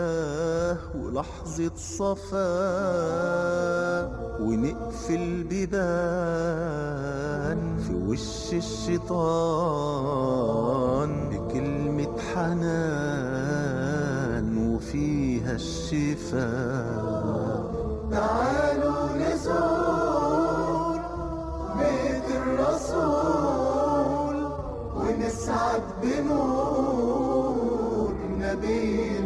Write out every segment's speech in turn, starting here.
الله ولحظة صفاء ونقفل بيبان في وش الشيطان بكلمة حنان وفيها الشفاء تعالوا نزور بيت الرسول ونسعد بنور نبي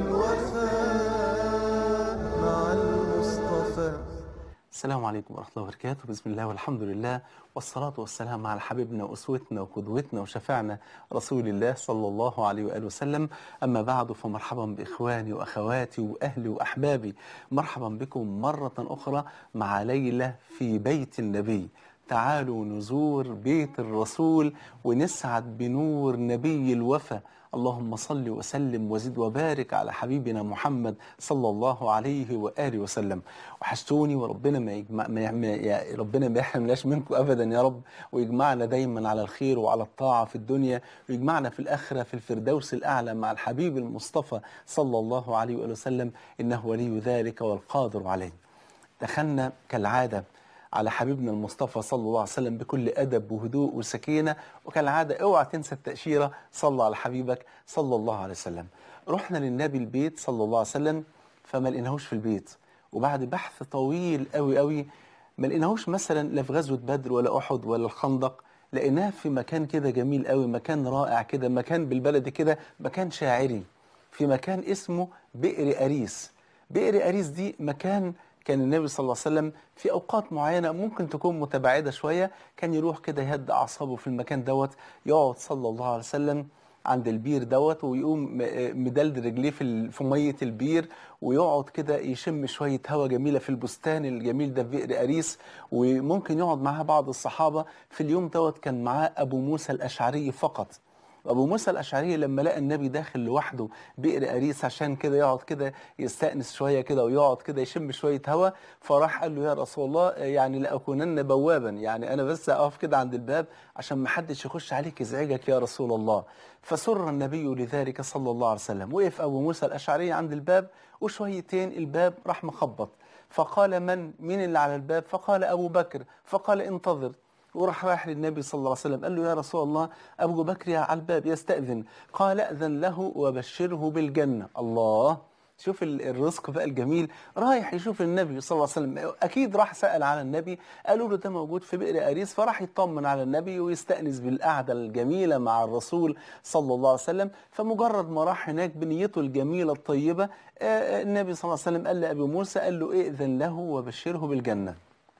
الوفاء مع المصطفى السلام عليكم ورحمة الله وبركاته بسم الله والحمد لله والصلاة والسلام على حبيبنا وأسوتنا وقدوتنا وشفعنا رسول الله صلى الله عليه وآله وسلم أما بعد فمرحبا بإخواني وأخواتي وأهلي وأحبابي مرحبا بكم مرة أخرى مع ليلة في بيت النبي تعالوا نزور بيت الرسول ونسعد بنور نبي الوفا اللهم صل وسلم وزد وبارك على حبيبنا محمد صلى الله عليه واله وسلم وحشتوني وربنا ما يجمع ما يعمل يا ربنا ما يحرمناش منكم ابدا يا رب ويجمعنا دايما على الخير وعلى الطاعه في الدنيا ويجمعنا في الاخره في الفردوس الاعلى مع الحبيب المصطفى صلى الله عليه واله وسلم انه ولي ذلك والقادر عليه. دخلنا كالعاده على حبيبنا المصطفى صلى الله عليه وسلم بكل أدب وهدوء وسكينة وكالعادة اوعى تنسى التأشيرة صلى على حبيبك صلى الله عليه وسلم رحنا للنبي البيت صلى الله عليه وسلم فما لقيناهوش في البيت وبعد بحث طويل قوي قوي ما لقيناهوش مثلا لا في غزوة بدر ولا أحد ولا الخندق لقيناه في مكان كده جميل قوي مكان رائع كده مكان بالبلد كده مكان شاعري في مكان اسمه بئر أريس بئر أريس دي مكان كان النبي صلى الله عليه وسلم في اوقات معينه ممكن تكون متباعده شويه كان يروح كده يهدى اعصابه في المكان دوت يقعد صلى الله عليه وسلم عند البير دوت ويقوم مدلد رجليه في في ميه البير ويقعد كده يشم شويه هواء جميله في البستان الجميل ده في بئر اريس وممكن يقعد معاه بعض الصحابه في اليوم دوت كان معاه ابو موسى الاشعري فقط ابو موسى الاشعري لما لقى النبي داخل لوحده بئر اريس عشان كده يقعد كده يستانس شويه كده ويقعد كده يشم شويه هواء فراح قال له يا رسول الله يعني لاكونن بوابا يعني انا بس اقف كده عند الباب عشان ما حدش يخش عليك يزعجك يا رسول الله فسر النبي لذلك صلى الله عليه وسلم وقف ابو موسى الاشعري عند الباب وشويتين الباب راح مخبط فقال من مين اللي على الباب فقال ابو بكر فقال انتظر وراح رايح للنبي صلى الله عليه وسلم قال له يا رسول الله أبو بكر على الباب يستأذن قال أذن له وبشره بالجنة الله شوف الرزق بقى الجميل رايح يشوف النبي صلى الله عليه وسلم اكيد راح سال على النبي قالوا له ده موجود في بئر اريس فراح يطمن على النبي ويستانس بالقعده الجميله مع الرسول صلى الله عليه وسلم فمجرد ما راح هناك بنيته الجميله الطيبه النبي صلى الله عليه وسلم قال لابي موسى قال له ائذن له وبشره بالجنه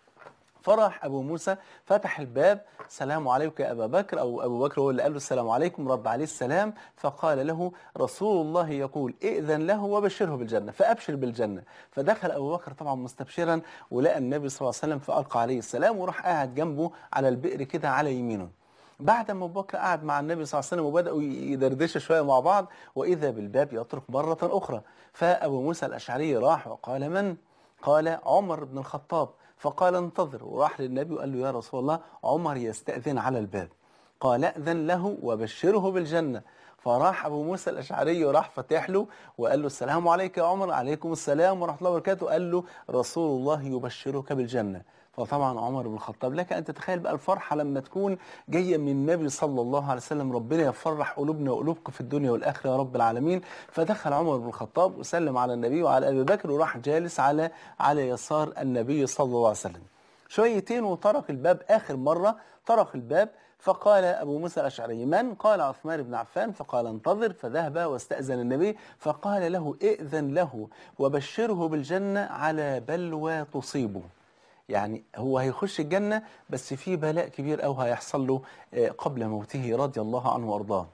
فراح ابو موسى فتح الباب سلام عليكم يا ابا بكر او ابو بكر هو اللي قال له السلام عليكم رد عليه السلام فقال له رسول الله يقول ائذن له وبشره بالجنه فابشر بالجنه فدخل ابو بكر طبعا مستبشرا ولقى النبي صلى الله عليه وسلم فالقى عليه السلام وراح قاعد جنبه على البئر كده على يمينه بعد ما ابو بكر قعد مع النبي صلى الله عليه وسلم وبداوا يدردشوا شويه مع بعض واذا بالباب يطرق مره اخرى فابو موسى الاشعري راح وقال من قال عمر بن الخطاب فقال انتظر وراح للنبي وقال له يا رسول الله عمر يستأذن على الباب قال أذن له وبشره بالجنة فراح أبو موسى الأشعري وراح فتح له وقال له السلام عليك يا عمر عليكم السلام ورحمة الله وبركاته قال له رسول الله يبشرك بالجنة فطبعا عمر بن الخطاب لك أن تتخيل بقى الفرحة لما تكون جاية من النبي صلى الله عليه وسلم ربنا يفرح قلوبنا وقلوبكم في الدنيا والآخرة يا رب العالمين فدخل عمر بن الخطاب وسلم على النبي وعلى أبي بكر وراح جالس على على يسار النبي صلى الله عليه وسلم شويتين وطرق الباب آخر مرة طرق الباب فقال أبو موسى الأشعري من؟ قال عثمان بن عفان فقال انتظر فذهب واستأذن النبي فقال له ائذن له وبشره بالجنة على بلوى تصيبه يعني هو هيخش الجنة بس في بلاء كبير أو هيحصل له قبل موته رضي الله عنه وأرضاه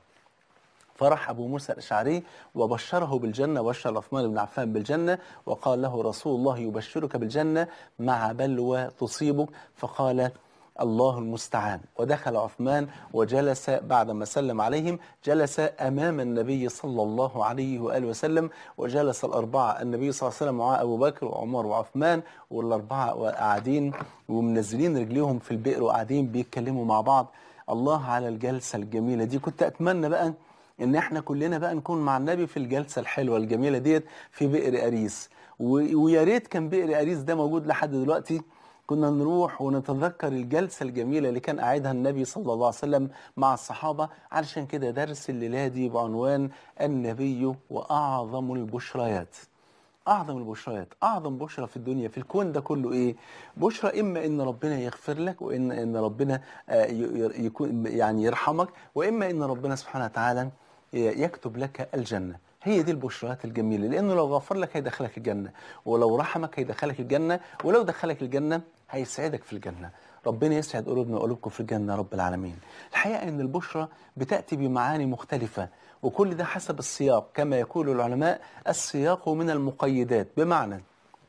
فرح أبو موسى الأشعري وبشره بالجنة وبشر عثمان بن عفان بالجنة وقال له رسول الله يبشرك بالجنة مع بلوى تصيبك فقال الله المستعان ودخل عثمان وجلس بعدما سلم عليهم جلس أمام النبي صلى الله عليه وآله وسلم وجلس الأربعة النبي صلى الله عليه وسلم مع أبو بكر وعمر وعثمان والأربعة قاعدين ومنزلين رجليهم في البئر وقاعدين بيتكلموا مع بعض الله على الجلسة الجميلة دي كنت أتمنى بقى ان احنا كلنا بقى نكون مع النبي في الجلسه الحلوه الجميله ديت في بئر اريس و- ويا ريت كان بئر اريس ده موجود لحد دلوقتي كنا نروح ونتذكر الجلسة الجميلة اللي كان قاعدها النبي صلى الله عليه وسلم مع الصحابة علشان كده درس الليلة دي بعنوان النبي وأعظم البشريات أعظم البشريات أعظم بشرى في الدنيا في الكون ده كله إيه بشرى إما إن ربنا يغفر لك وإن إن ربنا آه، ي- ي- يكون يعني يرحمك وإما إن ربنا سبحانه وتعالى يكتب لك الجنة هي دي البشرات الجميلة لأنه لو غفر لك هيدخلك الجنة ولو رحمك هيدخلك الجنة ولو دخلك الجنة هيسعدك في الجنة ربنا يسعد قلوبنا وقلوبكم في الجنة يا رب العالمين الحقيقة أن البشرى بتأتي بمعاني مختلفة وكل ده حسب السياق كما يقول العلماء السياق من المقيدات بمعنى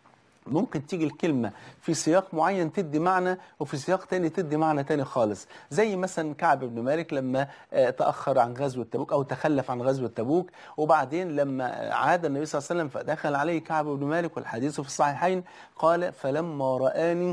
ممكن تيجي الكلمة في سياق معين تدي معنى وفي سياق تاني تدي معنى تاني خالص زي مثلا كعب بن مالك لما آه، تأخر عن غزوة تبوك أو تخلف عن غزوة تبوك وبعدين لما آه، عاد النبي صلى الله عليه وسلم فدخل عليه كعب بن مالك والحديث في الصحيحين قال فلما رآني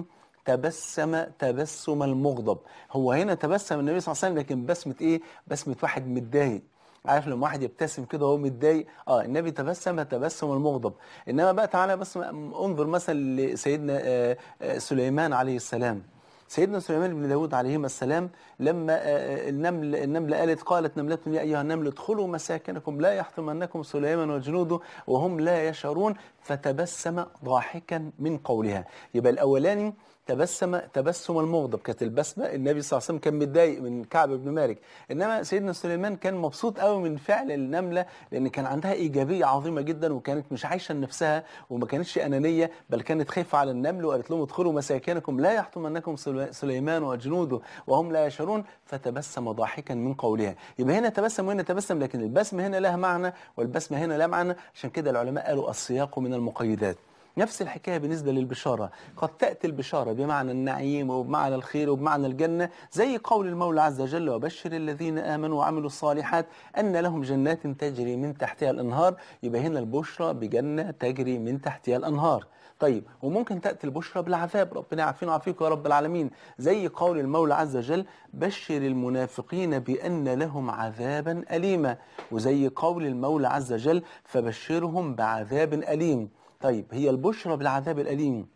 تبسم تبسم المغضب هو هنا تبسم النبي صلى الله عليه وسلم لكن بسمة ايه بسمة واحد متضايق عارف لما واحد يبتسم كده وهو متضايق اه النبي تبسم تبسم المغضب انما بقى تعالى بس انظر مثلا لسيدنا آه، آه، سليمان عليه السلام سيدنا سليمان بن داود عليهما السلام لما آه، آه، النمل النملة قالت قالت نملة يا أيها النمل ادخلوا مساكنكم لا يحطمنكم سليمان وجنوده وهم لا يشعرون فتبسم ضاحكا من قولها يبقى الأولاني تبسم تبسم المغضب كانت البسمة النبي صلى الله عليه وسلم كان متضايق من كعب بن مالك إنما سيدنا سليمان كان مبسوط قوي من فعل النملة لأن كان عندها إيجابية عظيمة جدا وكانت مش عايشة لنفسها وما كانتش أنانية بل كانت خايفة على النمل وقالت لهم ادخلوا مساكنكم لا يحطمنكم سلي- سليمان وجنوده وهم لا يشعرون فتبسم ضاحكا من قولها يبقى هنا تبسم وهنا تبسم لكن البسمة هنا لها معنى والبسمة هنا لها معنى عشان كده العلماء قالوا السياق من المقيدات نفس الحكاية بالنسبة للبشارة قد تأتي البشارة بمعنى النعيم وبمعنى الخير وبمعنى الجنة زي قول المولى عز وجل وبشر الذين آمنوا وعملوا الصالحات أن لهم جنات تجري من تحتها الأنهار يبقى هنا البشرى بجنة تجري من تحتها الأنهار طيب وممكن تأتي البشرى بالعذاب ربنا يعافينا ويعافيكم يا رب العالمين زي قول المولى عز وجل بشر المنافقين بأن لهم عذابا أليما وزي قول المولى عز وجل فبشرهم بعذاب أليم طيب هي البشرى بالعذاب الأليم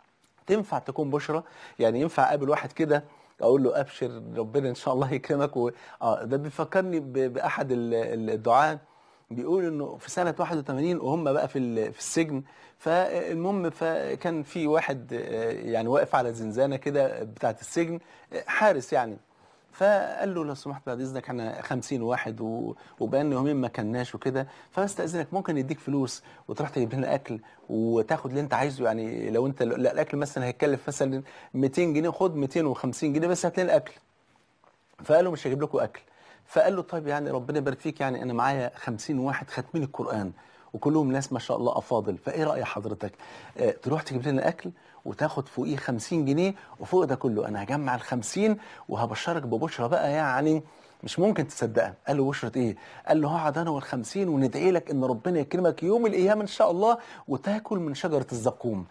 تنفع تكون بشرى يعني ينفع اقابل واحد كده اقول له ابشر ربنا ان شاء الله يكرمك و... اه ده بيفكرني ب... باحد ال- ال- الدعاة بيقول انه في سنه 81 وهم بقى في ال- في السجن فالمهم فكان في واحد آه، يعني واقف على زنزانه كده بتاعه السجن آه، حارس يعني فقال له لو سمحت بعد اذنك احنا 50 واحد و- وبقالنا يومين ما كناش وكده فاستاذنك ممكن نديك فلوس وتروح تجيب لنا اكل وتاخد اللي انت عايزه يعني لو انت لا الاكل مثلا هيتكلف مثلا 200 جنيه خد 250 جنيه بس هات لنا اكل فقال له مش هجيب لكم اكل فقال له طيب يعني ربنا يبارك فيك يعني انا معايا 50 واحد خاتمين القران وكلهم ناس ما شاء الله افاضل فايه راي حضرتك آه تروح تجيب لنا اكل وتاخد فوقيه 50 جنيه وفوق ده كله انا هجمع ال 50 وهبشرك ببشرى بقى يعني مش ممكن تصدقها قال له بشرة ايه قال له هقعد انا والخمسين وندعي لك ان ربنا يكرمك يوم القيامه ان شاء الله وتاكل من شجره الزقوم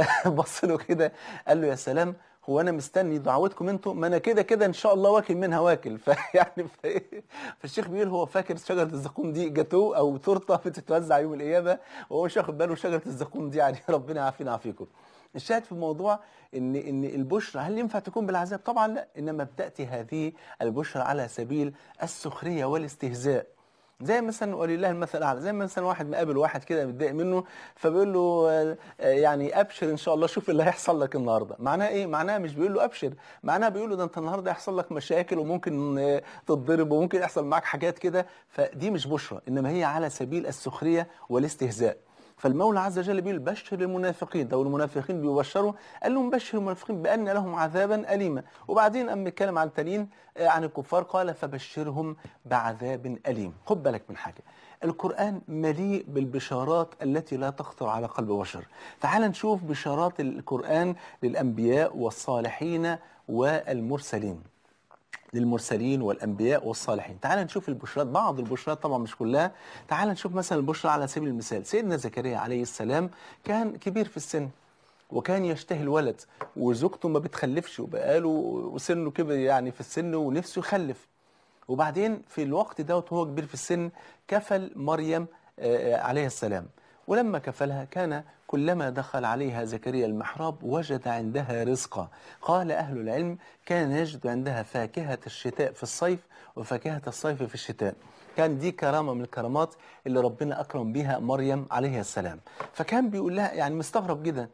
فبص له كده قال له يا سلام هو انا مستني دعوتكم انتم ما انا كده كده ان شاء الله واكل منها واكل فيعني فإيه؟ فالشيخ بيقول هو فاكر شجره الزقوم دي جاتوه او تورته بتتوزع يوم القيامه وهو مش واخد باله شجره الزقوم دي يعني ربنا يعافينا ويعافيكم الشاهد في الموضوع ان ان البشرى هل ينفع تكون بالعذاب؟ طبعا لا انما بتاتي هذه البشرى على سبيل السخريه والاستهزاء زي مثلا ولله المثل الاعلى زي مثلا واحد مقابل واحد كده متضايق منه فبيقول له آه، آه، يعني ابشر ان شاء الله شوف اللي هيحصل لك النهارده معناها ايه معناها مش بيقول له ابشر معناها بيقول له ده انت النهارده هيحصل لك مشاكل وممكن آه، تتضرب وممكن يحصل معاك حاجات كده فدي مش بشرى انما هي على سبيل السخريه والاستهزاء فالمولى عز وجل بيقول بشر المنافقين لو المنافقين بيبشروا قال لهم بشر المنافقين بان لهم عذابا اليما وبعدين اما اتكلم عن التانيين آه، عن الكفار قال فبشرهم بعذاب اليم خد بالك من حاجه القرآن مليء بالبشارات التي لا تخطر على قلب بشر تعال نشوف بشارات القرآن للأنبياء والصالحين والمرسلين للمرسلين والانبياء والصالحين تعال نشوف البشرات بعض البشرات طبعا مش كلها تعال نشوف مثلا البشرى على سبيل المثال سيدنا زكريا عليه السلام كان كبير في السن وكان يشتهي الولد وزوجته ما بتخلفش وبقاله وسنه كبر يعني في السن ونفسه يخلف وبعدين في الوقت دوت وهو كبير في السن كفل مريم آه، آه، عليه السلام ولما كفلها كان كلما دخل عليها زكريا المحراب وجد عندها رزقا قال أهل العلم كان يجد عندها فاكهة الشتاء في الصيف وفاكهة الصيف في الشتاء كان دي كرامة من الكرامات اللي ربنا أكرم بها مريم عليه السلام فكان بيقول لها يعني مستغرب جدا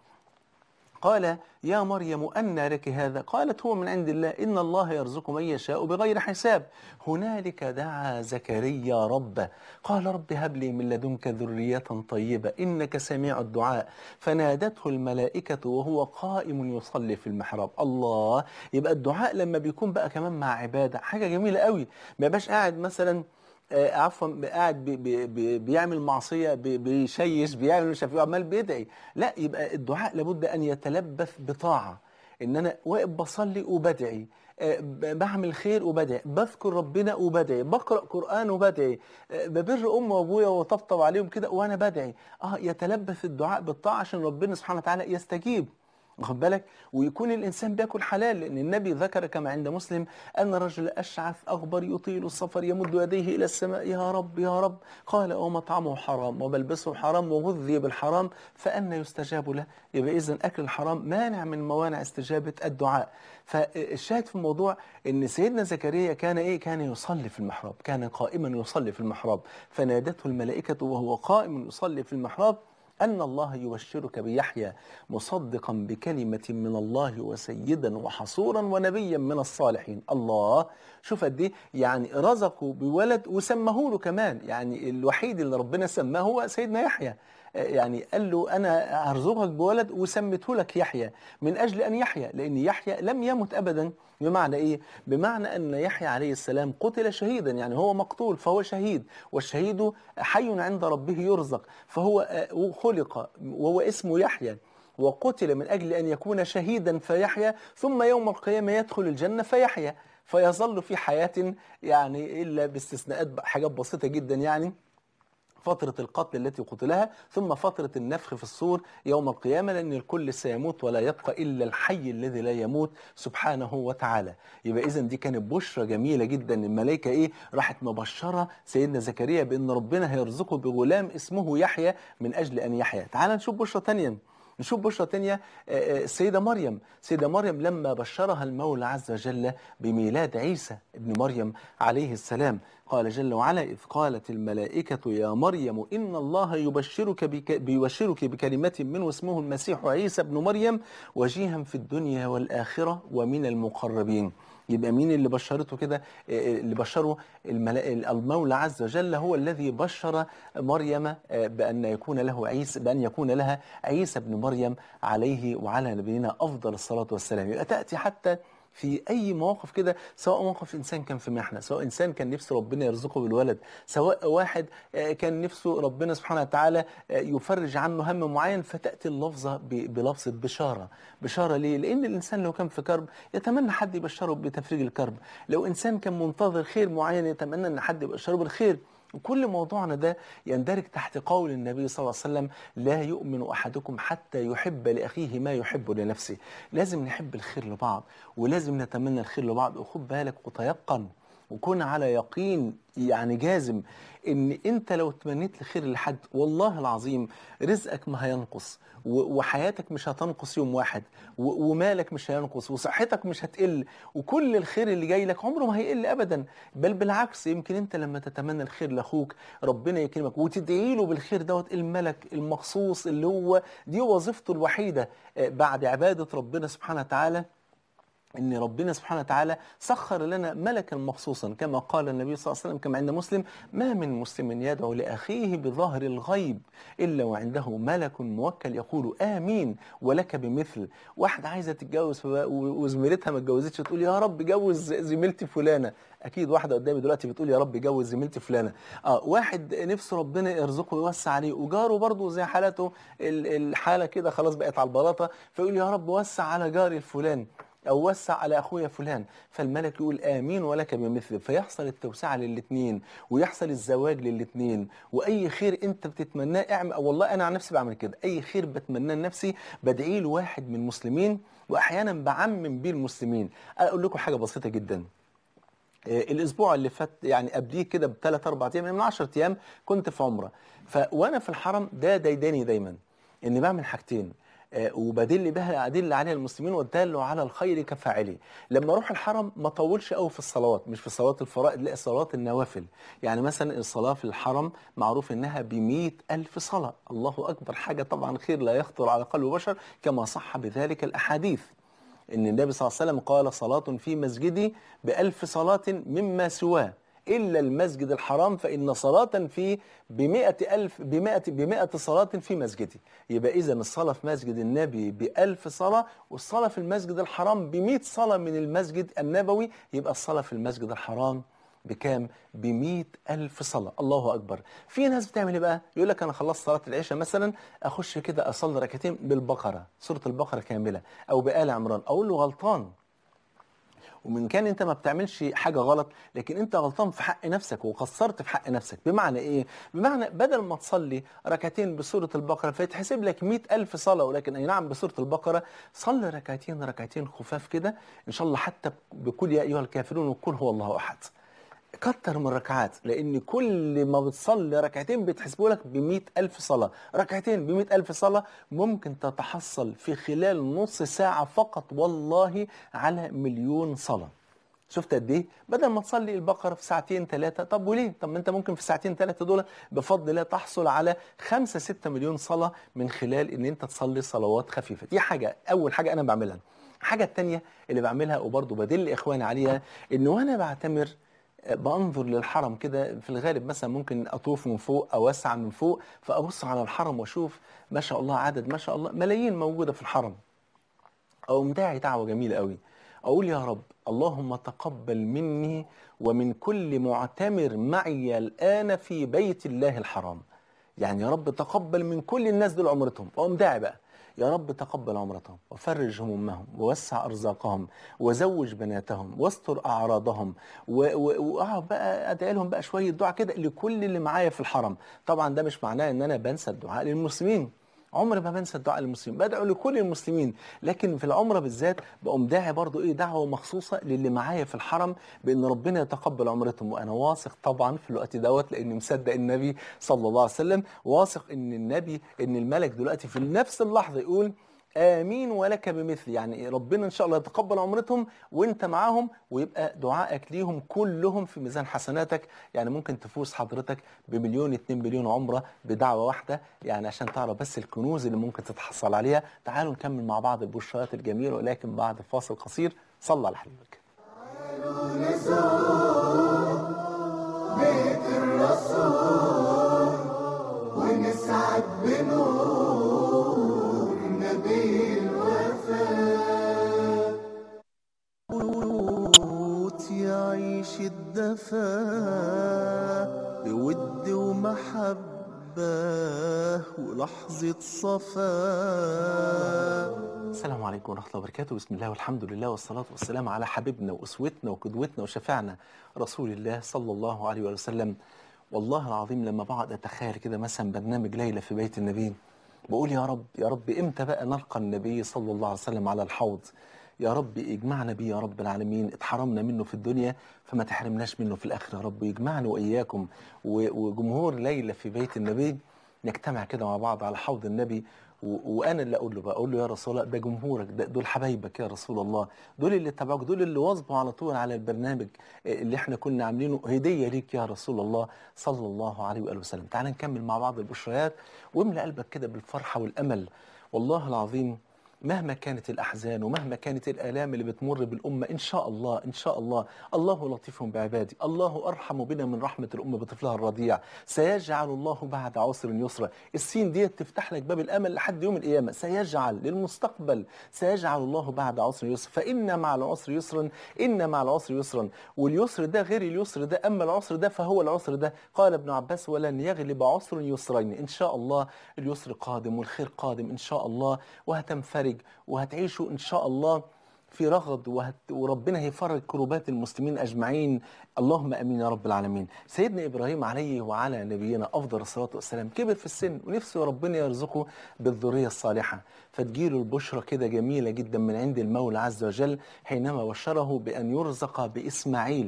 قال يا مريم أن لك هذا قالت هو من عند الله إن الله يرزق من يشاء بغير حساب هنالك دعا زكريا ربه قال رب هب لي من لدنك ذرية طيبة إنك سميع الدعاء فنادته الملائكة وهو قائم يصلي في المحراب الله يبقى الدعاء لما بيكون بقى كمان مع عبادة حاجة جميلة قوي ما يبقاش قاعد مثلا آه، عفوا قاعد بي بي بي بيعمل معصيه بي بيشيش بيعمل مش عارف إيه، عمال بيدعي لا يبقى الدعاء لابد ان يتلبث بطاعه ان انا واقف بصلي وبدعي آه، ب- بعمل خير وبدعي بذكر ربنا وبدعي بقرا قران وبدعي آه، ببر امي وابويا وطبطب عليهم كده وانا بدعي اه يتلبث الدعاء بالطاعه عشان ربنا سبحانه وتعالى يستجيب واخد بالك ويكون الانسان بياكل حلال لان النبي ذكر كما عند مسلم ان رجل اشعث اغبر يطيل السفر يمد يديه الى السماء يا رب يا رب قال ومطعمه حرام وملبسه حرام وغذي بالحرام فأنا يستجاب له يبقى اذا اكل الحرام مانع من موانع استجابه الدعاء فالشاهد في الموضوع ان سيدنا زكريا كان ايه كان يصلي في المحراب كان قائما يصلي في المحراب فنادته الملائكه وهو قائم يصلي في المحراب أن الله يبشرك بيحيى مصدقا بكلمة من الله وسيدا وحصورا ونبيا من الصالحين الله شوف قد ايه يعني رزقه بولد وسماه له كمان يعني الوحيد اللي ربنا سماه هو سيدنا يحيى يعني قال له أنا هرزقك بولد وسميته لك يحيى من أجل أن يحيى لأن يحيى لم يمت أبدا بمعنى إيه؟ بمعنى أن يحيى عليه السلام قتل شهيدا يعني هو مقتول فهو شهيد والشهيد حي عند ربه يرزق فهو آه، خلق وهو اسمه يحيى وقتل من أجل أن يكون شهيدا فيحيا ثم يوم القيامة يدخل الجنة فيحيا فيظل في حياة يعني إلا باستثناءات حاجات بسيطة جدا يعني فترة القتل التي قتلها ثم فترة النفخ في الصور يوم القيامة لأن الكل سيموت ولا يبقى إلا الحي الذي لا يموت سبحانه وتعالى يبقى إذا دي كانت بشرة جميلة جدا الملائكة إيه راحت مبشرة سيدنا زكريا بأن ربنا هيرزقه بغلام اسمه يحيى من أجل أن يحيى تعال نشوف بشرة تانية نشوف بشرة تانية آه، آه، السيدة مريم السيدة مريم لما بشرها المولى عز وجل بميلاد عيسى ابن مريم عليه السلام قال جل وعلا إذ قالت الملائكة يا مريم إن الله يبشرك بك بيبشرك بكلمة منه اسمه المسيح عيسى ابن مريم وجيها في الدنيا والآخرة ومن المقربين يبقى مين اللي بشرته كده آه، اللي بشره الملا- المولى عز وجل هو الذي بشر مريم آه، بأن يكون له عيسى بأن يكون لها عيسى ابن مريم عليه وعلى نبينا أفضل الصلاة والسلام يبقى تأتي حتى في اي مواقف كده سواء موقف انسان كان في محنه سواء انسان كان نفسه ربنا يرزقه بالولد سواء واحد آه، كان نفسه ربنا سبحانه وتعالى آه، يفرج عنه هم معين فتاتي اللفظه ب- بلفظه بشاره بشاره ليه لان الانسان لو كان في كرب يتمنى حد يبشره بتفريج الكرب لو انسان كان منتظر خير معين يتمنى ان حد يبشره بالخير وكل موضوعنا ده يندرج تحت قول النبي صلى الله عليه وسلم لا يؤمن احدكم حتى يحب لاخيه ما يحب لنفسه لازم نحب الخير لبعض ولازم نتمنى الخير لبعض وخد بالك وتيقن وكن على يقين يعني جازم ان انت لو تمنيت الخير لحد والله العظيم رزقك ما هينقص و- وحياتك مش هتنقص يوم واحد و- ومالك مش هينقص وصحتك مش هتقل وكل الخير اللي جاي لك عمره ما هيقل ابدا بل بالعكس يمكن انت لما تتمنى الخير لاخوك ربنا يكرمك وتدعي له بالخير دوت الملك المخصوص اللي هو دي وظيفته الوحيده آه، بعد عباده ربنا سبحانه وتعالى ان ربنا سبحانه وتعالى سخر لنا ملكا مخصوصا كما قال النبي صلى الله عليه وسلم كما عند مسلم ما من مسلم يدعو لاخيه بظهر الغيب الا وعنده ملك موكل يقول امين ولك بمثل واحده عايزه تتجوز ف- و- وزميلتها ما اتجوزتش تقول يا رب جوز زميلتي فلانه اكيد واحده قدامي دلوقتي بتقول يا رب جوز زميلتي فلانه اه واحد نفسه ربنا يرزقه ويوسع عليه وجاره برضه زي حالته ال- الحاله كده خلاص بقت على البلاطه فيقول يا رب وسع على جاري الفلان او وسع على اخويا فلان فالملك يقول امين ولك بمثل فيحصل التوسعه للاثنين ويحصل الزواج للاثنين واي خير انت بتتمناه اعمل والله انا عن نفسي بعمل كده اي خير بتمناه لنفسي بدعي له واحد من المسلمين واحيانا بعمم بيه المسلمين اقول لكم حاجه بسيطه جدا آه، الاسبوع اللي فات يعني قبليه كده بثلاث اربع ايام من 10 ايام كنت في عمره ف وانا في الحرم ده دايداني دايما اني بعمل حاجتين آه، وبدل بها ادل عليها المسلمين والدال على الخير كفاعله لما اروح الحرم ما اطولش قوي في الصلوات مش في صلاه الفرائض لا صلاه النوافل يعني مثلا الصلاه في الحرم معروف انها ب ألف صلاه الله اكبر حاجه طبعا خير لا يخطر على قلب بشر كما صح بذلك الاحاديث ان النبي صلى الله عليه وسلم قال صلاه في مسجدي بألف صلاه مما سواه إلا المسجد الحرام فإن صلاة فيه بمئة ألف بمئة, بمئة صلاة في مسجدي يبقى إذا الصلاة في مسجد النبي بألف صلاة والصلاة في المسجد الحرام بمئة صلاة من المسجد النبوي يبقى الصلاة في المسجد الحرام بكام؟ بمئة ألف صلاة الله أكبر في ناس بتعمل إيه بقى؟ يقول لك أنا خلصت صلاة العشاء مثلا أخش كده أصلي ركعتين بالبقرة سورة البقرة كاملة أو بآل عمران أقول له غلطان ومن كان انت ما بتعملش حاجه غلط لكن انت غلطان في حق نفسك وقصرت في حق نفسك بمعنى ايه بمعنى بدل ما تصلي ركعتين بسوره البقره فيتحسب لك مئة ألف صلاه ولكن اي نعم بسوره البقره صلي ركعتين ركعتين خفاف كده ان شاء الله حتى بكل يا ايها الكافرون وكل هو الله احد كتر من الركعات لان كل ما بتصلي ركعتين بتحسبوا لك ب ألف صلاه ركعتين ب ألف صلاه ممكن تتحصل في خلال نص ساعه فقط والله على مليون صلاه شفت قد ايه بدل ما تصلي البقره في ساعتين ثلاثه طب وليه طب ما انت ممكن في ساعتين ثلاثه دول بفضل الله تحصل على خمسة ستة مليون صلاه من خلال ان انت تصلي صلوات خفيفه دي حاجه اول حاجه انا بعملها الحاجه الثانيه اللي بعملها وبرضه بدل اخواني عليها ان وانا بعتمر بنظر للحرم كده في الغالب مثلا ممكن اطوف من فوق او اسعى من فوق فابص على الحرم واشوف ما شاء الله عدد ما شاء الله ملايين موجوده في الحرم او داعي دعوه جميله قوي اقول يا رب اللهم تقبل مني ومن كل معتمر معي الان في بيت الله الحرام يعني يا رب تقبل من كل الناس دول عمرتهم اقوم داعي بقى يا رب تقبل عمرتهم وفرج همومهم ووسع ارزاقهم وزوج بناتهم واستر اعراضهم و- و- واقعد بقى ادعي لهم بقى شويه دعاء كده لكل اللي معايا في الحرم طبعا ده مش معناه ان انا بنسى الدعاء للمسلمين عمري ما بنسى الدعاء للمسلمين بدعو لكل المسلمين لكن في العمره بالذات بقوم داعي برضو ايه دعوه مخصوصه للي معايا في الحرم بان ربنا يتقبل عمرتهم وانا واثق طبعا في الوقت دوت لاني مصدق النبي صلى الله عليه وسلم واثق ان النبي ان الملك دلوقتي في نفس اللحظه يقول امين ولك بمثل يعني ربنا ان شاء الله يتقبل عمرتهم وانت معاهم ويبقى دعائك ليهم كلهم في ميزان حسناتك يعني ممكن تفوز حضرتك بمليون اتنين مليون عمره بدعوه واحده يعني عشان تعرف بس الكنوز اللي ممكن تتحصل عليها تعالوا نكمل مع بعض البشرات الجميله ولكن بعد فاصل قصير صلى على حبيبك بيت الرسول ونسعد بنور نبي الوفاء بيوت يعيش الدفا بود ومحبة ولحظة صفاء السلام عليكم ورحمة الله وبركاته بسم الله والحمد لله والصلاة والسلام على حبيبنا وأسوتنا وقدوتنا وشفيعنا رسول الله صلى الله عليه وسلم والله العظيم لما بقعد أتخيل كده مثلا برنامج ليلة في بيت النبي بقول يا رب يا رب إمتى بقى نلقى النبي صلى الله عليه وسلم على الحوض يا رب اجمعنا بيه يا رب العالمين اتحرمنا منه في الدنيا فما تحرمناش منه في الآخرة يا رب يجمعنا وإياكم و- وجمهور ليلة في بيت النبي نجتمع كده مع بعض على حوض النبي و- وانا اللي اقول له بقى اقول له يا رسول الله ده جمهورك ده دول حبايبك يا رسول الله دول اللي تبعوك دول اللي واظبوا على طول على البرنامج اللي احنا كنا عاملينه هديه ليك يا رسول الله صلى الله عليه واله وسلم تعال نكمل مع بعض البشريات واملى قلبك كده بالفرحه والامل والله العظيم مهما كانت الأحزان ومهما كانت الآلام اللي بتمر بالأمة إن شاء الله إن شاء الله الله لطيف بعباده الله أرحم بنا من رحمة الأمة بطفلها الرضيع سيجعل الله بعد عسر يسرا السين دي تفتح لك باب الأمل لحد يوم القيامة سيجعل للمستقبل سيجعل الله بعد عسر يسرا فإن مع العسر يسرا إن مع العسر يسرا واليسر ده غير اليسر ده أما العسر ده فهو العسر ده قال ابن عباس ولن يغلب عسر يسرين إن شاء الله اليسر قادم والخير قادم إن شاء الله وهتنفرج وهتعيشوا إن شاء الله في رغد وهت... وربنا هيفرج كروبات المسلمين أجمعين اللهم أمين يا رب العالمين سيدنا إبراهيم عليه وعلى نبينا أفضل الصلاة والسلام كبر في السن ونفسه ربنا يرزقه بالذرية الصالحة فتجيله البشرى كده جميلة جدا من عند المولى عز وجل حينما بشره بأن يرزق بإسماعيل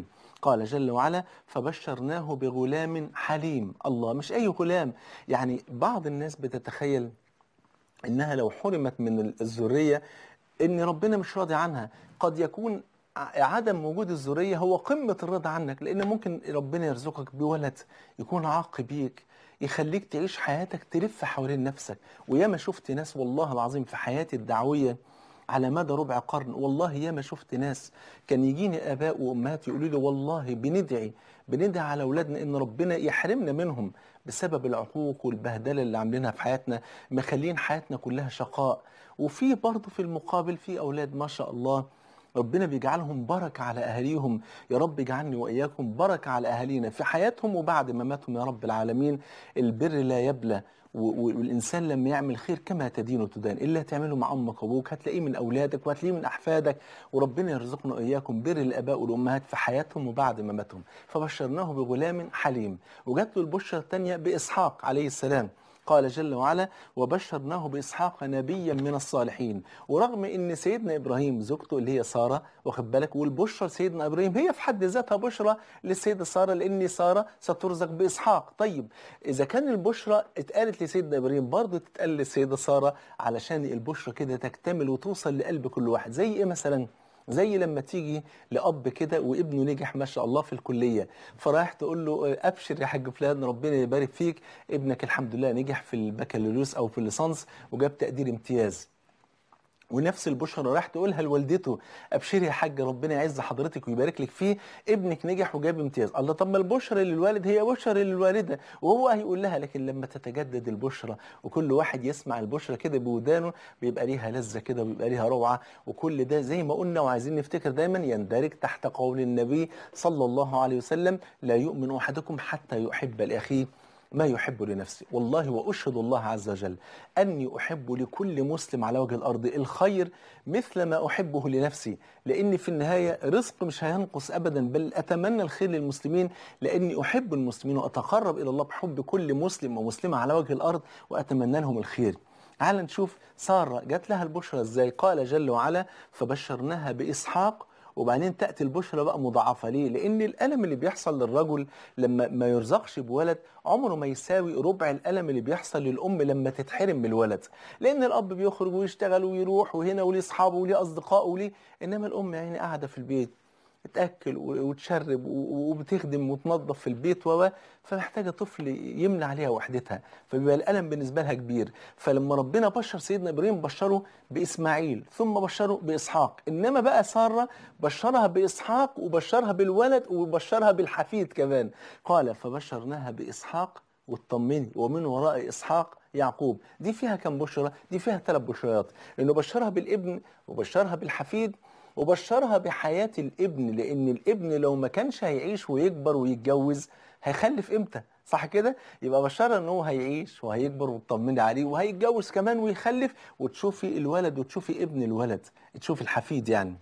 قال جل وعلا فبشرناه بغلام حليم الله مش أي غلام يعني بعض الناس بتتخيل انها لو حرمت من الذريه ان ربنا مش راضي عنها قد يكون ع- عدم وجود الذريه هو قمه الرضا عنك لان ممكن ربنا يرزقك بولد يكون عاق بيك يخليك تعيش حياتك تلف حوالين نفسك وياما شفت ناس والله العظيم في حياتي الدعويه على مدى ربع قرن والله ياما شفت ناس كان يجيني اباء وامهات يقولوا لي والله بندعي بندعي على اولادنا ان ربنا يحرمنا منهم بسبب العقوق والبهدله اللي عاملينها في حياتنا مخلين حياتنا كلها شقاء وفي برضه في المقابل في اولاد ما شاء الله ربنا بيجعلهم بركة على أهاليهم يا رب اجعلني وإياكم بركة على أهالينا في حياتهم وبعد ما ماتهم يا رب العالمين البر لا يبلى و- و- والإنسان لما يعمل خير كما تدين وتدان إلا تعمله مع أمك وأبوك هتلاقيه من أولادك وهتلاقيه من أحفادك وربنا يرزقنا وإياكم بر الآباء والأمهات في حياتهم وبعد ما ماتهم فبشرناه بغلام حليم وجات له البشرة الثانية بإسحاق عليه السلام قال جل وعلا وبشرناه بإسحاق نبيا من الصالحين ورغم ان سيدنا ابراهيم زوجته اللي هي ساره واخد بالك والبشرى لسيدنا ابراهيم هي في حد ذاتها بشرى للسيده ساره لان ساره سترزق باسحاق طيب اذا كان البشرى اتقالت لسيدنا ابراهيم برضه تتقال للسيده ساره علشان البشرى كده تكتمل وتوصل لقلب كل واحد زي ايه مثلا زي لما تيجي لاب كده وابنه نجح ما شاء الله في الكليه فرايح تقول له آه، ابشر يا حاج فلان ربنا يبارك فيك ابنك الحمد لله نجح في البكالوريوس او في الليسانس وجاب تقدير امتياز ونفس البشرى راح تقولها لوالدته ابشري يا حاج ربنا يعز حضرتك ويبارك لك فيه ابنك نجح وجاب امتياز الله طب ما البشرى للوالد هي بشرى للوالده وهو هيقول لها لكن لما تتجدد البشرى وكل واحد يسمع البشرى كده بودانه بيبقى ليها لذه كده وبيبقى ليها روعه وكل ده زي ما قلنا وعايزين نفتكر دايما يندرج تحت قول النبي صلى الله عليه وسلم لا يؤمن احدكم حتى يحب لاخيه ما يحب لنفسه والله وأشهد الله عز وجل أني أحب لكل مسلم على وجه الأرض الخير مثل ما أحبه لنفسي لأن في النهاية رزق مش هينقص أبدا بل أتمنى الخير للمسلمين لأني أحب المسلمين وأتقرب إلى الله بحب كل مسلم ومسلمة على وجه الأرض وأتمنى لهم الخير تعال نشوف سارة جات لها البشرى ازاي قال جل وعلا فبشرناها بإسحاق وبعدين تأتي البشرى بقى مضاعفة ليه؟ لأن الألم اللي بيحصل للرجل لما ما يرزقش بولد عمره ما يساوي ربع الألم اللي بيحصل للأم لما تتحرم من الولد لأن الأب بيخرج ويشتغل ويروح وهنا وليه أصحابه وليه أصدقائه وليه إنما الأم يعني قاعدة في البيت تاكل و- وتشرب و- وبتخدم وتنظف في البيت و فمحتاجه طفل يملى عليها وحدتها فبيبقى الالم بالنسبه لها كبير فلما ربنا بشر سيدنا ابراهيم بشره باسماعيل ثم بشره باسحاق انما بقى ساره بشرها باسحاق وبشرها بالولد وبشرها بالحفيد كمان قال فبشرناها باسحاق واطمني ومن وراء اسحاق يعقوب دي فيها كم بشرى دي فيها ثلاث بشريات انه بشرها بالابن وبشرها بالحفيد وبشرها بحياة الابن لأن الابن لو ما كانش هيعيش ويكبر ويتجوز هيخلف امتى صح كده يبقى بشرها ان هو هيعيش وهيكبر وتطمني عليه وهيتجوز كمان ويخلف وتشوفي الولد وتشوفي ابن الولد تشوفي الحفيد يعني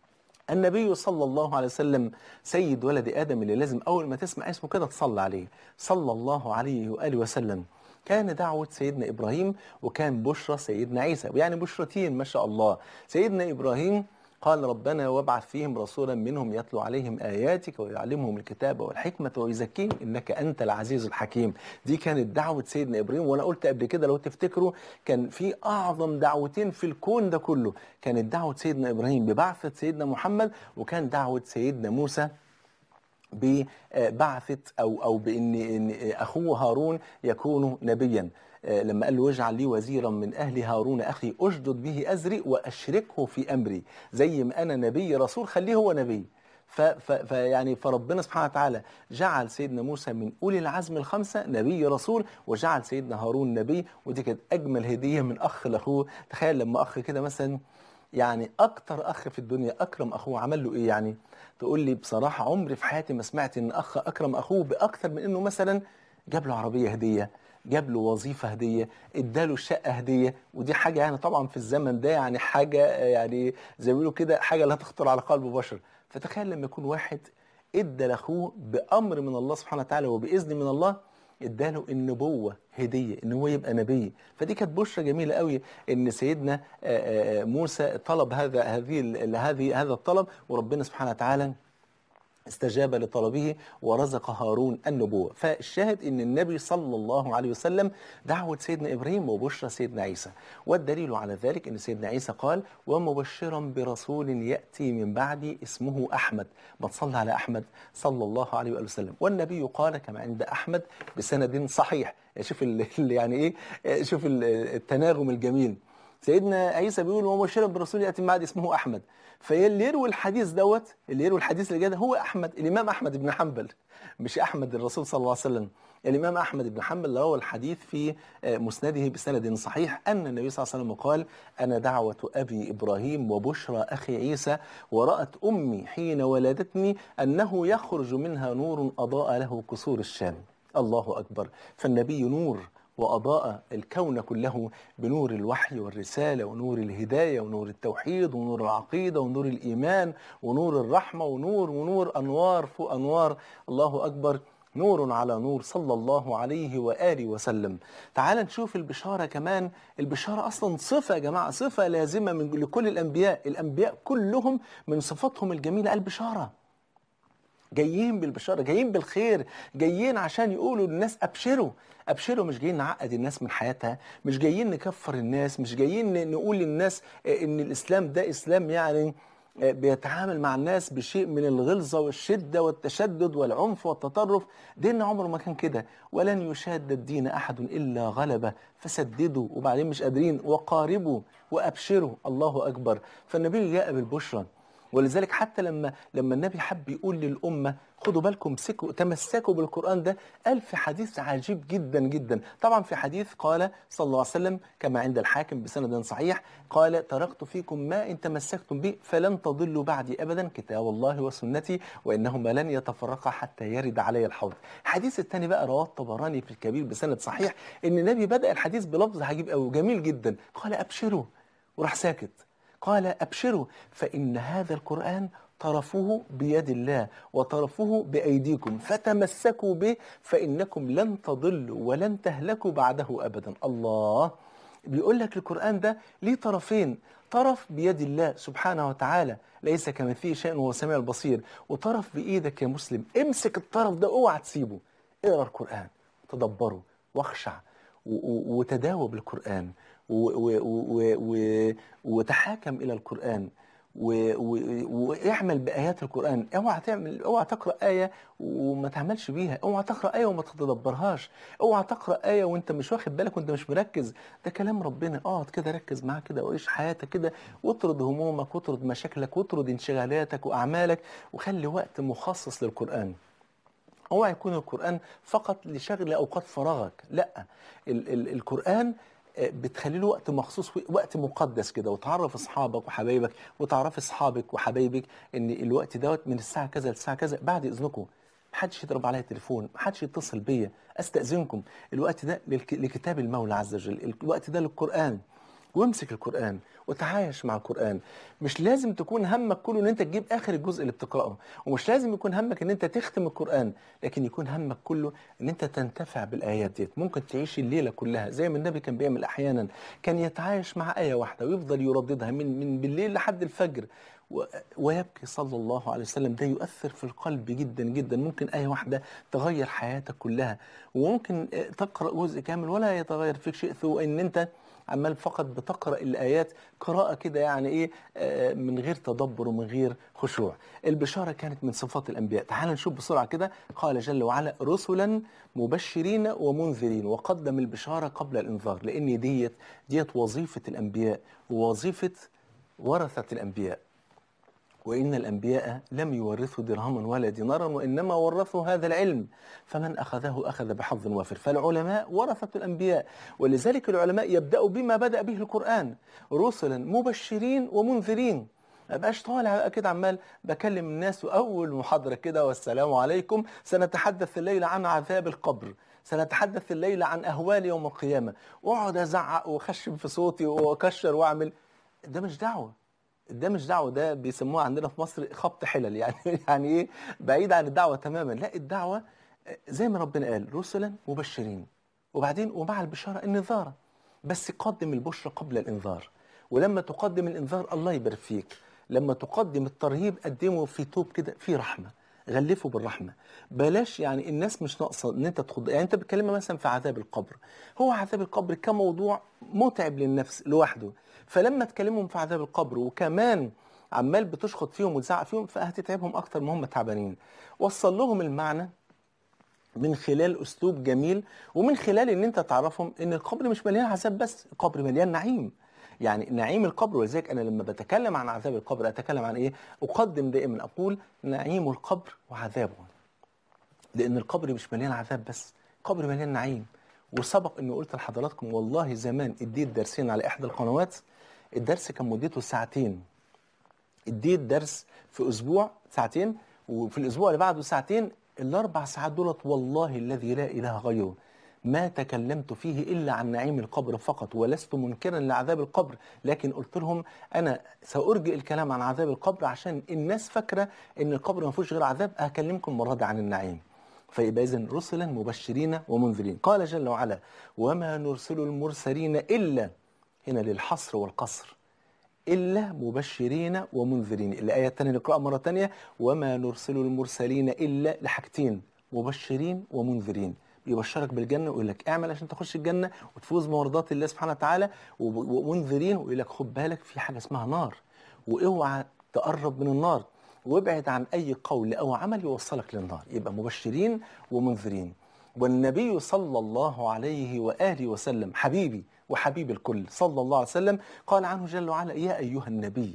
النبي صلى الله عليه وسلم سيد ولد آدم اللي لازم أول ما تسمع اسمه كده تصلي عليه صلى الله عليه وآله وسلم كان دعوة سيدنا إبراهيم وكان بشرى سيدنا عيسى يعني بشرتين ما شاء الله سيدنا إبراهيم قال ربنا وابعث فيهم رسولا منهم يتلو عليهم آياتك ويعلمهم الكتاب والحكمة ويزكيهم إنك أنت العزيز الحكيم دي كانت دعوة سيدنا إبراهيم وأنا قلت قبل كده لو تفتكروا كان في أعظم دعوتين في الكون ده كله كانت دعوة سيدنا إبراهيم ببعثة سيدنا محمد وكان دعوة سيدنا موسى ببعثة أو أو بإن إن أخوه هارون يكون نبيا آه، لما قال له واجعل لي وزيرا من أهل هارون أخي أشدد به أزري وأشركه في أمري زي ما أنا نبي رسول خليه هو نبي ف- ف- فيعني فربنا سبحانه وتعالى جعل سيدنا موسى من أولي العزم الخمسة نبي رسول وجعل سيدنا هارون نبي ودي كانت أجمل هدية من أخ لأخوه تخيل لما أخ كده مثلا يعني اكتر اخ في الدنيا اكرم اخوه عمل له ايه يعني تقول لي بصراحه عمري في حياتي ما سمعت ان اخ اكرم اخوه باكتر من انه مثلا جاب له عربيه هديه جاب له وظيفه هديه اداله شقه هديه ودي حاجه يعني طبعا في الزمن ده يعني حاجه آه، يعني زي ما بيقولوا كده حاجه لا تخطر على قلب بشر فتخيل لما يكون واحد ادى لاخوه بامر من الله سبحانه وتعالى وباذن من الله اداله النبوة هدية ان هو يبقى نبي فدي كانت بشرة جميلة قوي ان سيدنا آه، آه، موسى طلب هذا هذه ال- هذه هذا الطلب وربنا سبحانه وتعالى استجاب لطلبه ورزق هارون النبوة فالشاهد ان النبي صلى الله عليه وسلم دعوة سيدنا إبراهيم وبشرى سيدنا عيسى والدليل على ذلك ان سيدنا عيسى قال ومبشرا برسول يأتي من بعدي اسمه أحمد ما تصلى على أحمد صلى الله عليه وآله وسلم والنبي قال كما عند أحمد بسند صحيح شوف ال- ال- يعني ايه شوف ال- التناغم الجميل سيدنا عيسى بيقول ومبشرا برسول ياتي من بعد اسمه احمد فاللي يروي الحديث دوت اللي يروي الحديث اللي جاي ده هو احمد الامام احمد بن حنبل مش احمد الرسول صلى الله عليه وسلم الامام احمد بن حنبل روى الحديث في آه، مسنده بسند صحيح ان النبي صلى الله عليه وسلم قال انا دعوه ابي ابراهيم وبشرى اخي عيسى ورات امي حين ولدتني انه يخرج منها نور اضاء له كسور الشام الله اكبر فالنبي نور وأضاء الكون كله بنور الوحي والرسالة ونور الهداية ونور التوحيد ونور العقيدة ونور الإيمان ونور الرحمة ونور ونور أنوار فوق أنوار الله أكبر نور على نور صلى الله عليه وآله وسلم تعال نشوف البشارة كمان البشارة أصلا صفة يا جماعة صفة لازمة من لكل الأنبياء الأنبياء كلهم من صفاتهم الجميلة البشارة جايين بالبشاره جايين بالخير جايين عشان يقولوا للناس ابشروا ابشروا مش جايين نعقد الناس من حياتها مش جايين نكفر الناس مش جايين ن- نقول للناس آه، ان الاسلام ده اسلام يعني آه، بيتعامل مع الناس بشيء من الغلظه والشده والتشدد والعنف والتطرف ديننا عمره ما كان كده ولن يشاد الدين احد الا غلبه فسددوا وبعدين مش قادرين وقاربوا وابشروا الله اكبر فالنبي جاء بالبشرى ولذلك حتى لما لما النبي حب يقول للامه خدوا بالكم امسكوا تمسكوا بالقران ده قال في حديث عجيب جدا جدا طبعا في حديث قال صلى الله عليه وسلم كما عند الحاكم بسند صحيح قال تركت فيكم ما ان تمسكتم به فلن تضلوا بعدي ابدا كتاب الله وسنتي وانهما لن يتفرقا حتى يرد علي الحوض الحديث الثاني بقى رواه الطبراني في الكبير بسند صحيح ان النبي بدا الحديث بلفظ عجيب قوي وجميل جدا قال ابشروا وراح ساكت قال ابشروا فان هذا القران طرفه بيد الله وطرفه بايديكم فتمسكوا به فانكم لن تضلوا ولن تهلكوا بعده ابدا الله بيقول لك القران ده ليه طرفين طرف بيد الله سبحانه وتعالى ليس كمثله شيء وهو السميع البصير وطرف بايدك يا مسلم امسك الطرف ده اوعى تسيبه اقرا القران تدبره واخشع و- و- وتداوى بالقرآن و- و- و- و- وتحاكم إلى القرآن و- و- واعمل بآيات القرآن اوعى تعمل اوعى تقرأ آية وما تعملش بيها اوعى تقرأ آية وما تتدبرهاش اوعى تقرأ آية وانت مش واخد بالك وانت مش مركز ده كلام ربنا اقعد كده ركز معاه كده وعيش حياتك كده واطرد همومك واطرد مشاكلك واطرد انشغالاتك وأعمالك وخلي وقت مخصص للقرآن اوعى يكون القرآن فقط لشغل أوقات فراغك لا ال ال القرآن آه، بتخلي له وقت مخصوص وقت مقدس كده وتعرف اصحابك وحبايبك وتعرف اصحابك وحبايبك ان الوقت دوت من الساعه كذا للساعه كذا بعد اذنكم محدش يضرب عليا تليفون محدش يتصل بيا استاذنكم الوقت ده للك- لكتاب المولى عز وجل الوقت ده للقران وامسك القرآن وتعايش مع القرآن مش لازم تكون همك كله ان انت تجيب اخر الجزء اللي بتقرأه ومش لازم يكون همك ان انت تختم القرآن لكن يكون همك كله ان انت تنتفع بالايات ديت ممكن تعيش الليلة كلها زي ما النبي كان بيعمل احيانا كان يتعايش مع آية واحدة ويفضل يرددها من من بالليل لحد الفجر و- ويبكي صلى الله عليه وسلم ده يؤثر في القلب جدا جدا ممكن آية واحدة تغير حياتك كلها وممكن آه، تقرأ جزء كامل ولا يتغير فيك شيء سوى ان انت عمال فقط بتقرا الايات قراءه كده يعني ايه آه، من غير تدبر ومن غير خشوع البشاره كانت من صفات الانبياء تعال نشوف بسرعه كده قال جل وعلا رسلا مبشرين ومنذرين وقدم البشاره قبل الانذار لان ديت ديت وظيفه الانبياء ووظيفه ورثه الانبياء وإن الأنبياء لم يورثوا درهما ولا دينارا وإنما ورثوا هذا العلم فمن أخذه أخذ بحظ وافر فالعلماء ورثة الأنبياء ولذلك العلماء يبدأوا بما بدأ به القرآن رسلا مبشرين ومنذرين ما بقاش طالع كده عمال بكلم الناس وأول محاضرة كده والسلام عليكم سنتحدث الليلة عن عذاب القبر سنتحدث الليلة عن أهوال يوم القيامة واقعد أزعق وأخشم في صوتي وأكشر وأعمل ده مش دعوة ده مش دعوه ده بيسموها عندنا في مصر خبط حلل يعني يعني ايه بعيد عن الدعوه تماما لا الدعوه زي ما ربنا قال رسلا مبشرين وبعدين ومع البشاره النذاره بس قدم البشرى قبل الانذار ولما تقدم الانذار الله يبارك فيك لما تقدم الترهيب قدمه في توب كده في رحمه غلفه بالرحمه بلاش يعني الناس مش ناقصه ان انت تخض يعني انت بتكلمها مثلا في عذاب القبر هو عذاب القبر كموضوع متعب للنفس لوحده فلما تكلمهم في عذاب القبر وكمان عمال بتشخط فيهم وتزعق فيهم فهتتعبهم اكتر ما هم تعبانين وصل لهم المعنى من خلال اسلوب جميل ومن خلال ان انت تعرفهم ان القبر مش مليان عذاب بس القبر مليان نعيم يعني نعيم القبر ولذلك انا لما بتكلم عن عذاب القبر اتكلم عن ايه اقدم دائما اقول نعيم القبر وعذابه لان القبر مش مليان عذاب بس القبر مليان نعيم وسبق اني قلت لحضراتكم والله زمان اديت درسين على احدى القنوات الدرس كان مدته ساعتين اديت درس في اسبوع ساعتين وفي الاسبوع اللي بعده ساعتين الاربع ساعات دولت والله الذي لا اله غيره ما تكلمت فيه الا عن نعيم القبر فقط ولست منكرا لعذاب القبر لكن قلت لهم انا سارجئ الكلام عن عذاب القبر عشان الناس فاكره ان القبر ما فيهوش غير عذاب هكلمكم المره دي عن النعيم فيبقى اذا رسلا مبشرين ومنذرين قال جل وعلا وما نرسل المرسلين الا هنا للحصر والقصر إلا مبشرين ومنذرين الآية الثانية نقرأها مرة ثانية وما نرسل المرسلين إلا لحاجتين مبشرين ومنذرين يبشرك بالجنة ويقول لك اعمل عشان تخش الجنة وتفوز بمرضات الله سبحانه وتعالى وب- ومنذرين ويقول لك خد بالك في حاجة اسمها نار واوعى تقرب من النار وابعد عن أي قول أو عمل يوصلك للنار يبقى مبشرين ومنذرين والنبي صلى الله عليه وآله وسلم حبيبي وحبيب الكل صلى الله عليه وسلم قال عنه جل وعلا يا أيها النبي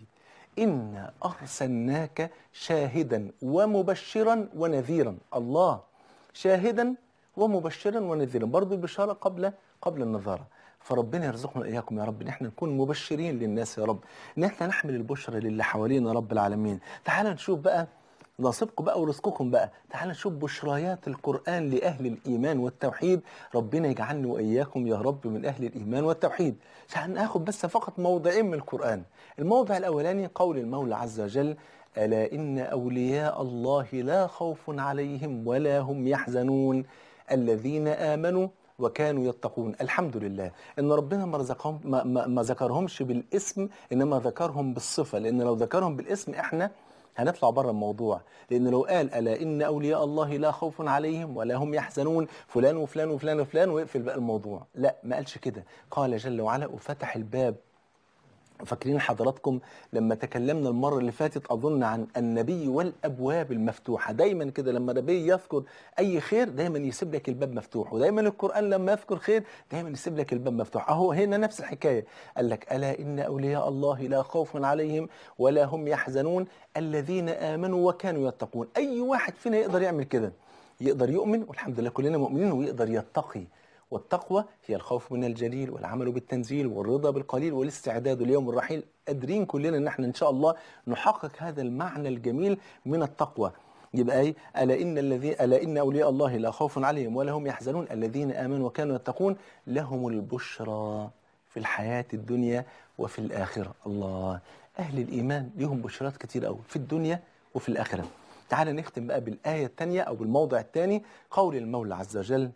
إنا أرسلناك شاهدا ومبشرا ونذيرا الله شاهدا ومبشرا ونذيرا برضو البشارة قبل قبل النظارة فربنا يرزقنا إياكم يا رب إن احنا نكون مبشرين للناس يا رب إن احنا نحمل البشرى للي حوالينا يا رب العالمين تعال نشوف بقى نصيبكم بقى ورزقكم بقى تعال نشوف بشريات القرآن لأهل الإيمان والتوحيد ربنا يجعلني وإياكم يا رب من أهل الإيمان والتوحيد عشان ناخد بس فقط موضعين من القرآن الموضع الأولاني قول المولى عز وجل ألا إن أولياء الله لا خوف عليهم ولا هم يحزنون الذين آمنوا وكانوا يتقون الحمد لله ان ربنا ما رزقهم ما, ما, ما ذكرهمش بالاسم انما ذكرهم بالصفه لان لو ذكرهم بالاسم احنا هنطلع بره الموضوع لان لو قال الا ان اولياء الله لا خوف عليهم ولا هم يحزنون فلان وفلان وفلان وفلان ويقفل بقى الموضوع لا ما قالش كده قال جل وعلا وفتح الباب فاكرين حضراتكم لما تكلمنا المرة اللي فاتت أظن عن النبي والأبواب المفتوحة دايما كده لما النبي يذكر أي خير دايما يسيب لك الباب مفتوح ودايما القرآن لما يذكر خير دايما يسيب لك الباب مفتوح أهو هنا نفس الحكاية قال لك ألا إن أولياء الله لا خوف عليهم ولا هم يحزنون الذين آمنوا وكانوا يتقون أي واحد فينا يقدر يعمل كده يقدر يؤمن والحمد لله كلنا مؤمنين ويقدر يتقي والتقوى هي الخوف من الجليل والعمل بالتنزيل والرضا بالقليل والاستعداد ليوم الرحيل قادرين كلنا ان احنا ان شاء الله نحقق هذا المعنى الجميل من التقوى يبقى ايه الا ان الذي الا ان اولياء الله لا خوف عليهم ولا هم يحزنون الذين امنوا وكانوا يتقون لهم البشرى في الحياه الدنيا وفي الاخره الله اهل الايمان لهم بشرات كتير قوي في الدنيا وفي الاخره تعال نختم بقى بالايه الثانيه او بالموضع الثاني قول المولى عز وجل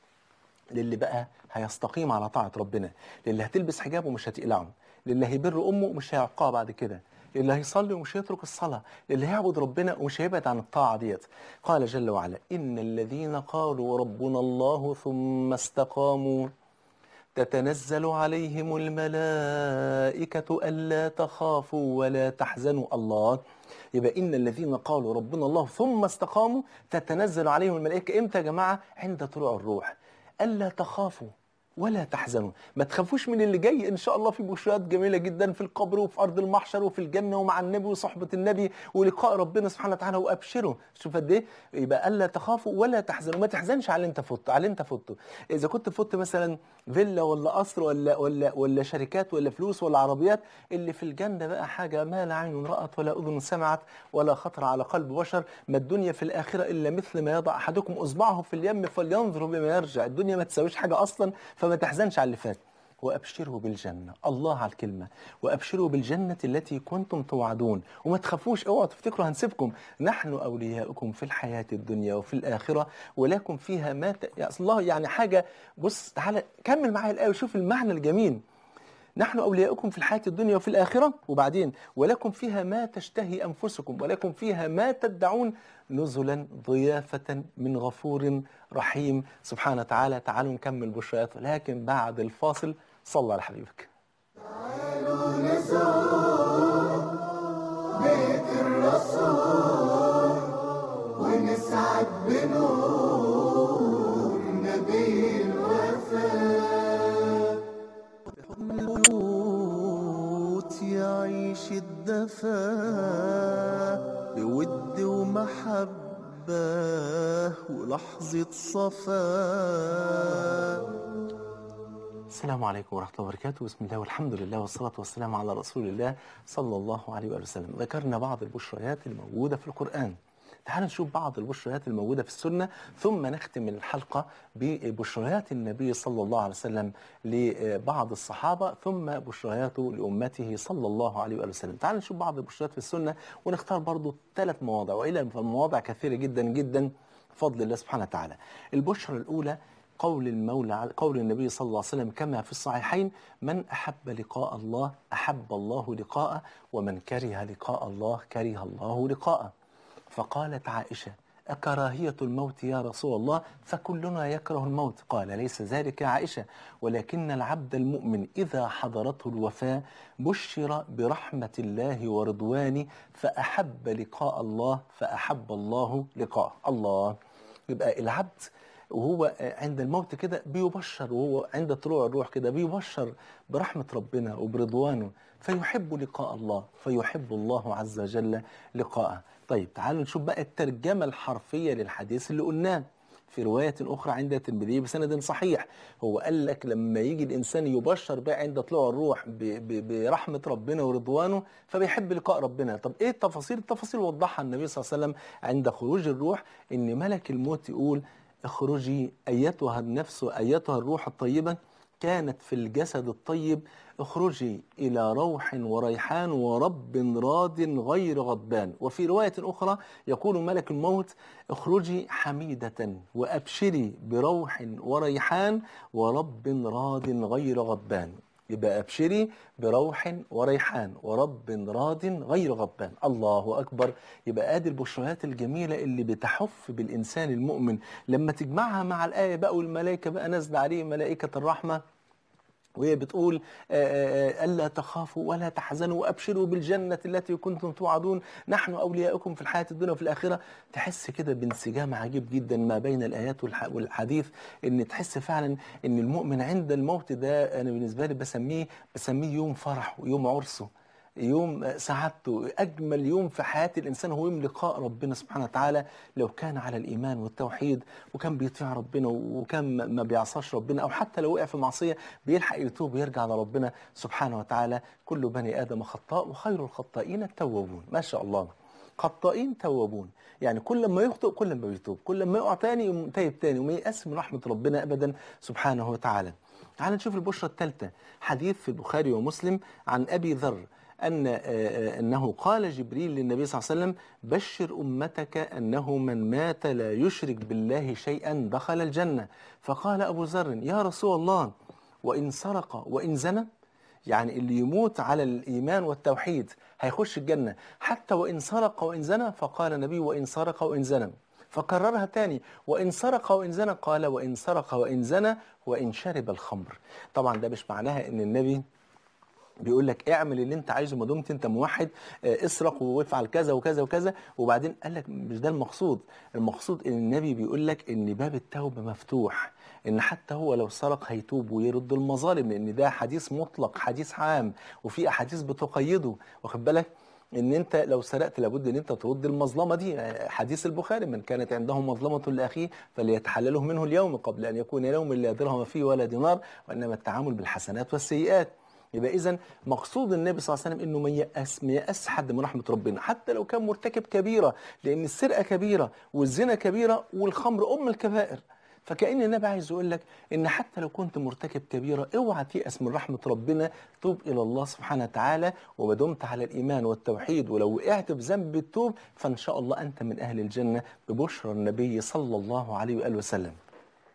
للي بقى هيستقيم على طاعة ربنا للي هتلبس حجاب ومش هتقلعه للي هيبر أمه ومش هيعقها بعد كده للي هيصلي ومش هيترك الصلاة للي هيعبد ربنا ومش هيبعد عن الطاعة ديت قال جل وعلا إن الذين قالوا ربنا الله ثم استقاموا تتنزل عليهم الملائكة ألا تخافوا ولا تحزنوا الله يبقى إن الذين قالوا ربنا الله ثم استقاموا تتنزل عليهم الملائكة إمتى يا جماعة عند طلوع الروح ألا تخافوا ولا تحزنوا ما تخافوش من اللي جاي ان شاء الله في بشرات جميله جدا في القبر وفي ارض المحشر وفي الجنه ومع النبي وصحبه النبي ولقاء ربنا سبحانه وتعالى وابشروا شوف قد ايه يبقى الا تخافوا ولا تحزنوا ما تحزنش على اللي انت فت على اللي انت فته اذا كنت فت مثلا فيلا ولا قصر ولا ولا ولا شركات ولا فلوس ولا عربيات اللي في الجنه بقى حاجه ما لا عين رات ولا اذن سمعت ولا خطر على قلب بشر ما الدنيا في الاخره الا مثل ما يضع احدكم اصبعه في اليم فلينظر بما يرجع الدنيا ما تساويش حاجه اصلا فما تحزنش على اللي فات وابشروا بالجنه الله على الكلمه وابشروا بالجنه التي كنتم توعدون وما تخافوش اوعوا تفتكروا هنسيبكم نحن اولياؤكم في الحياه الدنيا وفي الاخره ولكم فيها ما ت... يا الله يعني حاجه بص تعالى كمل معايا الايه وشوف المعنى الجميل نحن أولياؤكم في الحياة الدنيا وفي الآخرة وبعدين ولكم فيها ما تشتهي أنفسكم ولكم فيها ما تدعون نزلا ضيافة من غفور رحيم سبحانه وتعالى تعالوا نكمل بشريات لكن بعد الفاصل صلى على حبيبك بيت الرسول ونسعد بنور نبي الوفاء الموت يعيش الدفا بود ومحبة ولحظة صفاء السلام عليكم ورحمة الله وبركاته بسم الله والحمد لله والصلاة والسلام على رسول الله صلى الله عليه وآله وسلم ذكرنا بعض البشريات الموجودة في القرآن تعال نشوف بعض البشريات الموجودة في السنة ثم نختم الحلقة ببشريات النبي صلى الله عليه وسلم لبعض الصحابة ثم بشرياته لأمته صلى الله عليه وآله وسلم تعال نشوف بعض البشريات في السنة ونختار برضو ثلاث مواضع وإلى المواضع كثيرة جدا جدا بفضل الله سبحانه وتعالى البشرى الأولى قول المولى قول النبي صلى الله عليه وسلم كما في الصحيحين من أحب لقاء الله أحب الله لقاءه ومن كره لقاء الله كره الله لقاءه فقالت عائشة أكراهية الموت يا رسول الله فكلنا يكره الموت قال ليس ذلك يا عائشة ولكن العبد المؤمن إذا حضرته الوفاة بشر برحمة الله ورضوانه فأحب لقاء الله فأحب الله لقاءه الله يبقى العبد وهو عند الموت كده بيبشر وهو عند طلوع الروح كده بيبشر برحمة ربنا وبرضوانه فيحب لقاء الله فيحب الله عز وجل لقاءه طيب تعالوا نشوف بقى الترجمة الحرفية للحديث اللي قلناه في رواية أخرى عند الترمذي بسند صحيح هو قال لك لما يجي الإنسان يبشر بقى عند طلوع الروح ب- ب- برحمة ربنا ورضوانه فبيحب لقاء ربنا طب إيه التفاصيل التفاصيل وضحها النبي صلى الله عليه وسلم عند خروج الروح إن ملك الموت يقول اخرجي أيتها النفس أيتها الروح الطيبة كانت في الجسد الطيب اخرجي إلى روح وريحان ورب راض غير غضبان وفي رواية أخرى يقول ملك الموت اخرجي حميدة وأبشري بروح وريحان ورب راض غير غضبان يبقى أبشري بروح وريحان ورب راض غير غضبان الله أكبر يبقى ادي البشريات الجميلة اللي بتحف بالإنسان المؤمن لما تجمعها مع الآية بقى والملائكة بقى نازلة عليه ملائكة الرحمة وهي بتقول آه، آه، ألا تخافوا ولا تحزنوا وأبشروا بالجنة التي كنتم توعدون نحن أولياؤكم في الحياة الدنيا وفي الآخرة تحس كده بانسجام عجيب جدا ما بين الآيات والح- والحديث إن تحس فعلا إن المؤمن عند الموت ده أنا بالنسبة لي بسميه بسميه يوم فرح ويوم عرسه يوم سعادته أجمل يوم في حياة الإنسان هو يوم لقاء ربنا سبحانه وتعالى لو كان على الإيمان والتوحيد وكان بيطيع ربنا وكان ما- ما بيعصاش ربنا أو حتى لو وقع في معصية بيلحق يتوب ويرجع لربنا سبحانه وتعالى كل بني آدم خطاء وخير الخطائين التوابون ما شاء الله خطائين توابون يعني كل ما يخطئ كل ما بيتوب كل ما يقع تاني يقوم تايب تاني وما يقسم رحمة ربنا أبدا سبحانه وتعالى تعال نشوف البشرة الثالثة حديث في البخاري ومسلم عن أبي ذر أن آه، آه، أنه قال جبريل للنبي صلى الله عليه وسلم بشر أمتك أنه من مات لا يشرك بالله شيئا دخل الجنة فقال أبو ذر يا رسول الله وإن سرق وإن زنى يعني اللي يموت على الإيمان والتوحيد هيخش الجنة حتى وإن سرق وإن زنى فقال النبي وإن سرق وإن زنى فكررها تاني وإن سرق وإن زنى قال وإن سرق وإن زنى وإن شرب الخمر طبعا ده مش معناها إن النبي بيقول لك اعمل اللي انت عايزه ما دمت انت موحد اه، اسرق وافعل كذا وكذا وكذا وبعدين قال لك مش ده المقصود المقصود ان النبي بيقول لك ان باب التوبه مفتوح ان حتى هو لو سرق هيتوب ويرد المظالم لان ده حديث مطلق حديث عام وفي احاديث بتقيده واخد بالك ان انت لو سرقت لابد ان انت ترد المظلمه دي اه، حديث البخاري من كانت عنده مظلمه لاخيه فليتحلله منه اليوم قبل ان يكون يوم لا درهم فيه ولا دينار وانما التعامل بالحسنات والسيئات يبقى اذا مقصود النبي صلى الله عليه وسلم انه ما يأس ما يأس حد من رحمه ربنا حتى لو كان مرتكب كبيره لان السرقه كبيره والزنا كبيره والخمر ام الكبائر فكأن النبي عايز يقول لك ان حتى لو كنت مرتكب كبيره اوعى تيأس من رحمه ربنا توب الى الله سبحانه وتعالى وما دمت على الايمان والتوحيد ولو وقعت في ذنب التوب فان شاء الله انت من اهل الجنه ببشرى النبي صلى الله عليه واله وسلم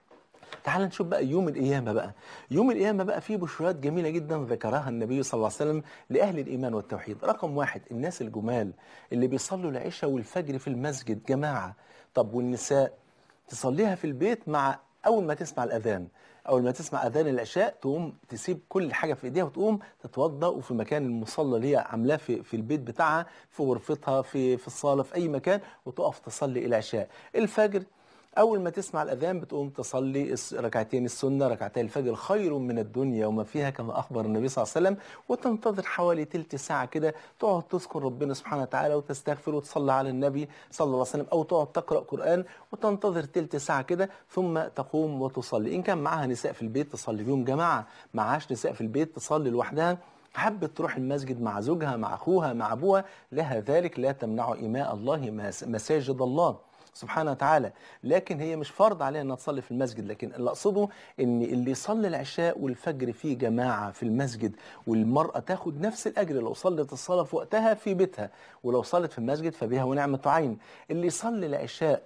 تعال نشوف بقى يوم القيامة بقى يوم القيامة بقى فيه بشرات جميلة جدا ذكرها النبي صلى الله عليه وسلم لأهل الإيمان والتوحيد رقم واحد الناس الجمال اللي بيصلوا العشاء والفجر في المسجد جماعة طب والنساء تصليها في البيت مع أول ما تسمع الأذان أول ما تسمع أذان العشاء تقوم تسيب كل حاجة في إيديها وتقوم تتوضأ وفي مكان المصلى اللي هي عاملاه في, في البيت بتاعها في غرفتها في في الصالة في أي مكان وتقف تصلي العشاء الفجر أول ما تسمع الأذان بتقوم تصلي الس- ركعتين السنة ركعتين الفجر خير من الدنيا وما فيها كما أخبر النبي صلى الله عليه وسلم وتنتظر حوالي تلت ساعة كده تقعد تذكر ربنا سبحانه وتعالى وتستغفر وتصلي على النبي صلى الله عليه وسلم أو تقعد تقرأ قرآن وتنتظر تلت ساعة كده ثم تقوم وتصلي إن كان معاها نساء في البيت تصلي بيهم جماعة معاش نساء في البيت تصلي لوحدها حبت تروح المسجد مع زوجها مع أخوها مع أبوها لها ذلك لا تمنع إماء الله مس- مساجد الله سبحانه وتعالى لكن هي مش فرض عليها انها تصلي في المسجد لكن اللي اقصده ان اللي يصلي العشاء والفجر في جماعه في المسجد والمراه تاخد نفس الاجر لو صلت الصلاه في وقتها في بيتها ولو صلت في المسجد فبها ونعمه عين اللي يصلي العشاء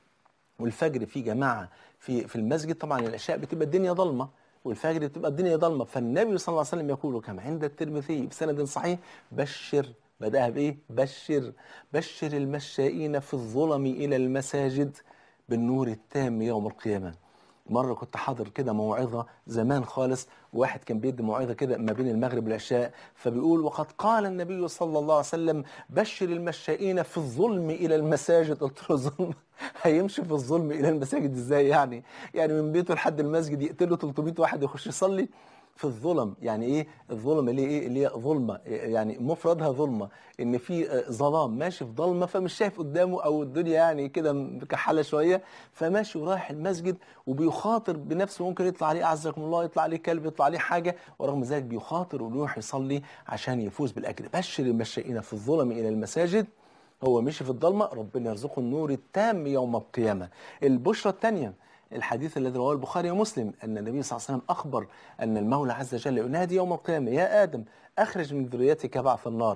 والفجر في جماعه في في المسجد طبعا العشاء بتبقى الدنيا ضلمه والفجر بتبقى الدنيا ضلمه فالنبي صلى الله عليه وسلم يقول كما عند الترمذي بسند صحيح بشر بدأها بإيه؟ بشر بشر المشائين في الظلم إلى المساجد بالنور التام يوم القيامة مرة كنت حاضر كده موعظة زمان خالص واحد كان بيدي موعظة كده ما بين المغرب والعشاء فبيقول وقد قال النبي صلى الله عليه وسلم بشر المشائين في الظلم إلى المساجد قلت له ظلم هيمشي في الظلم إلى المساجد إزاي يعني يعني من بيته لحد المسجد يقتله 300 واحد يخش يصلي في الظلم يعني ايه الظلم اللي هي ايه اللي هي ظلمه يعني مفردها ظلمه ان في آه، ظلام ماشي في ظلمه فمش شايف قدامه او الدنيا يعني كده مكحله شويه فماشي ورايح المسجد وبيخاطر بنفسه ممكن يطلع عليه اعزكم الله يطلع عليه كلب يطلع عليه حاجه ورغم ذلك بيخاطر ويروح يصلي عشان يفوز بالاجر بشر المشائين في الظلم الى المساجد هو مشي في الضلمه ربنا يرزقه النور التام يوم القيامه البشرى الثانيه الحديث الذي رواه البخاري ومسلم ان النبي صلى الله عليه وسلم اخبر ان المولى عز وجل ينادي يوم القيامه يا ادم اخرج من ذريتك بعث النار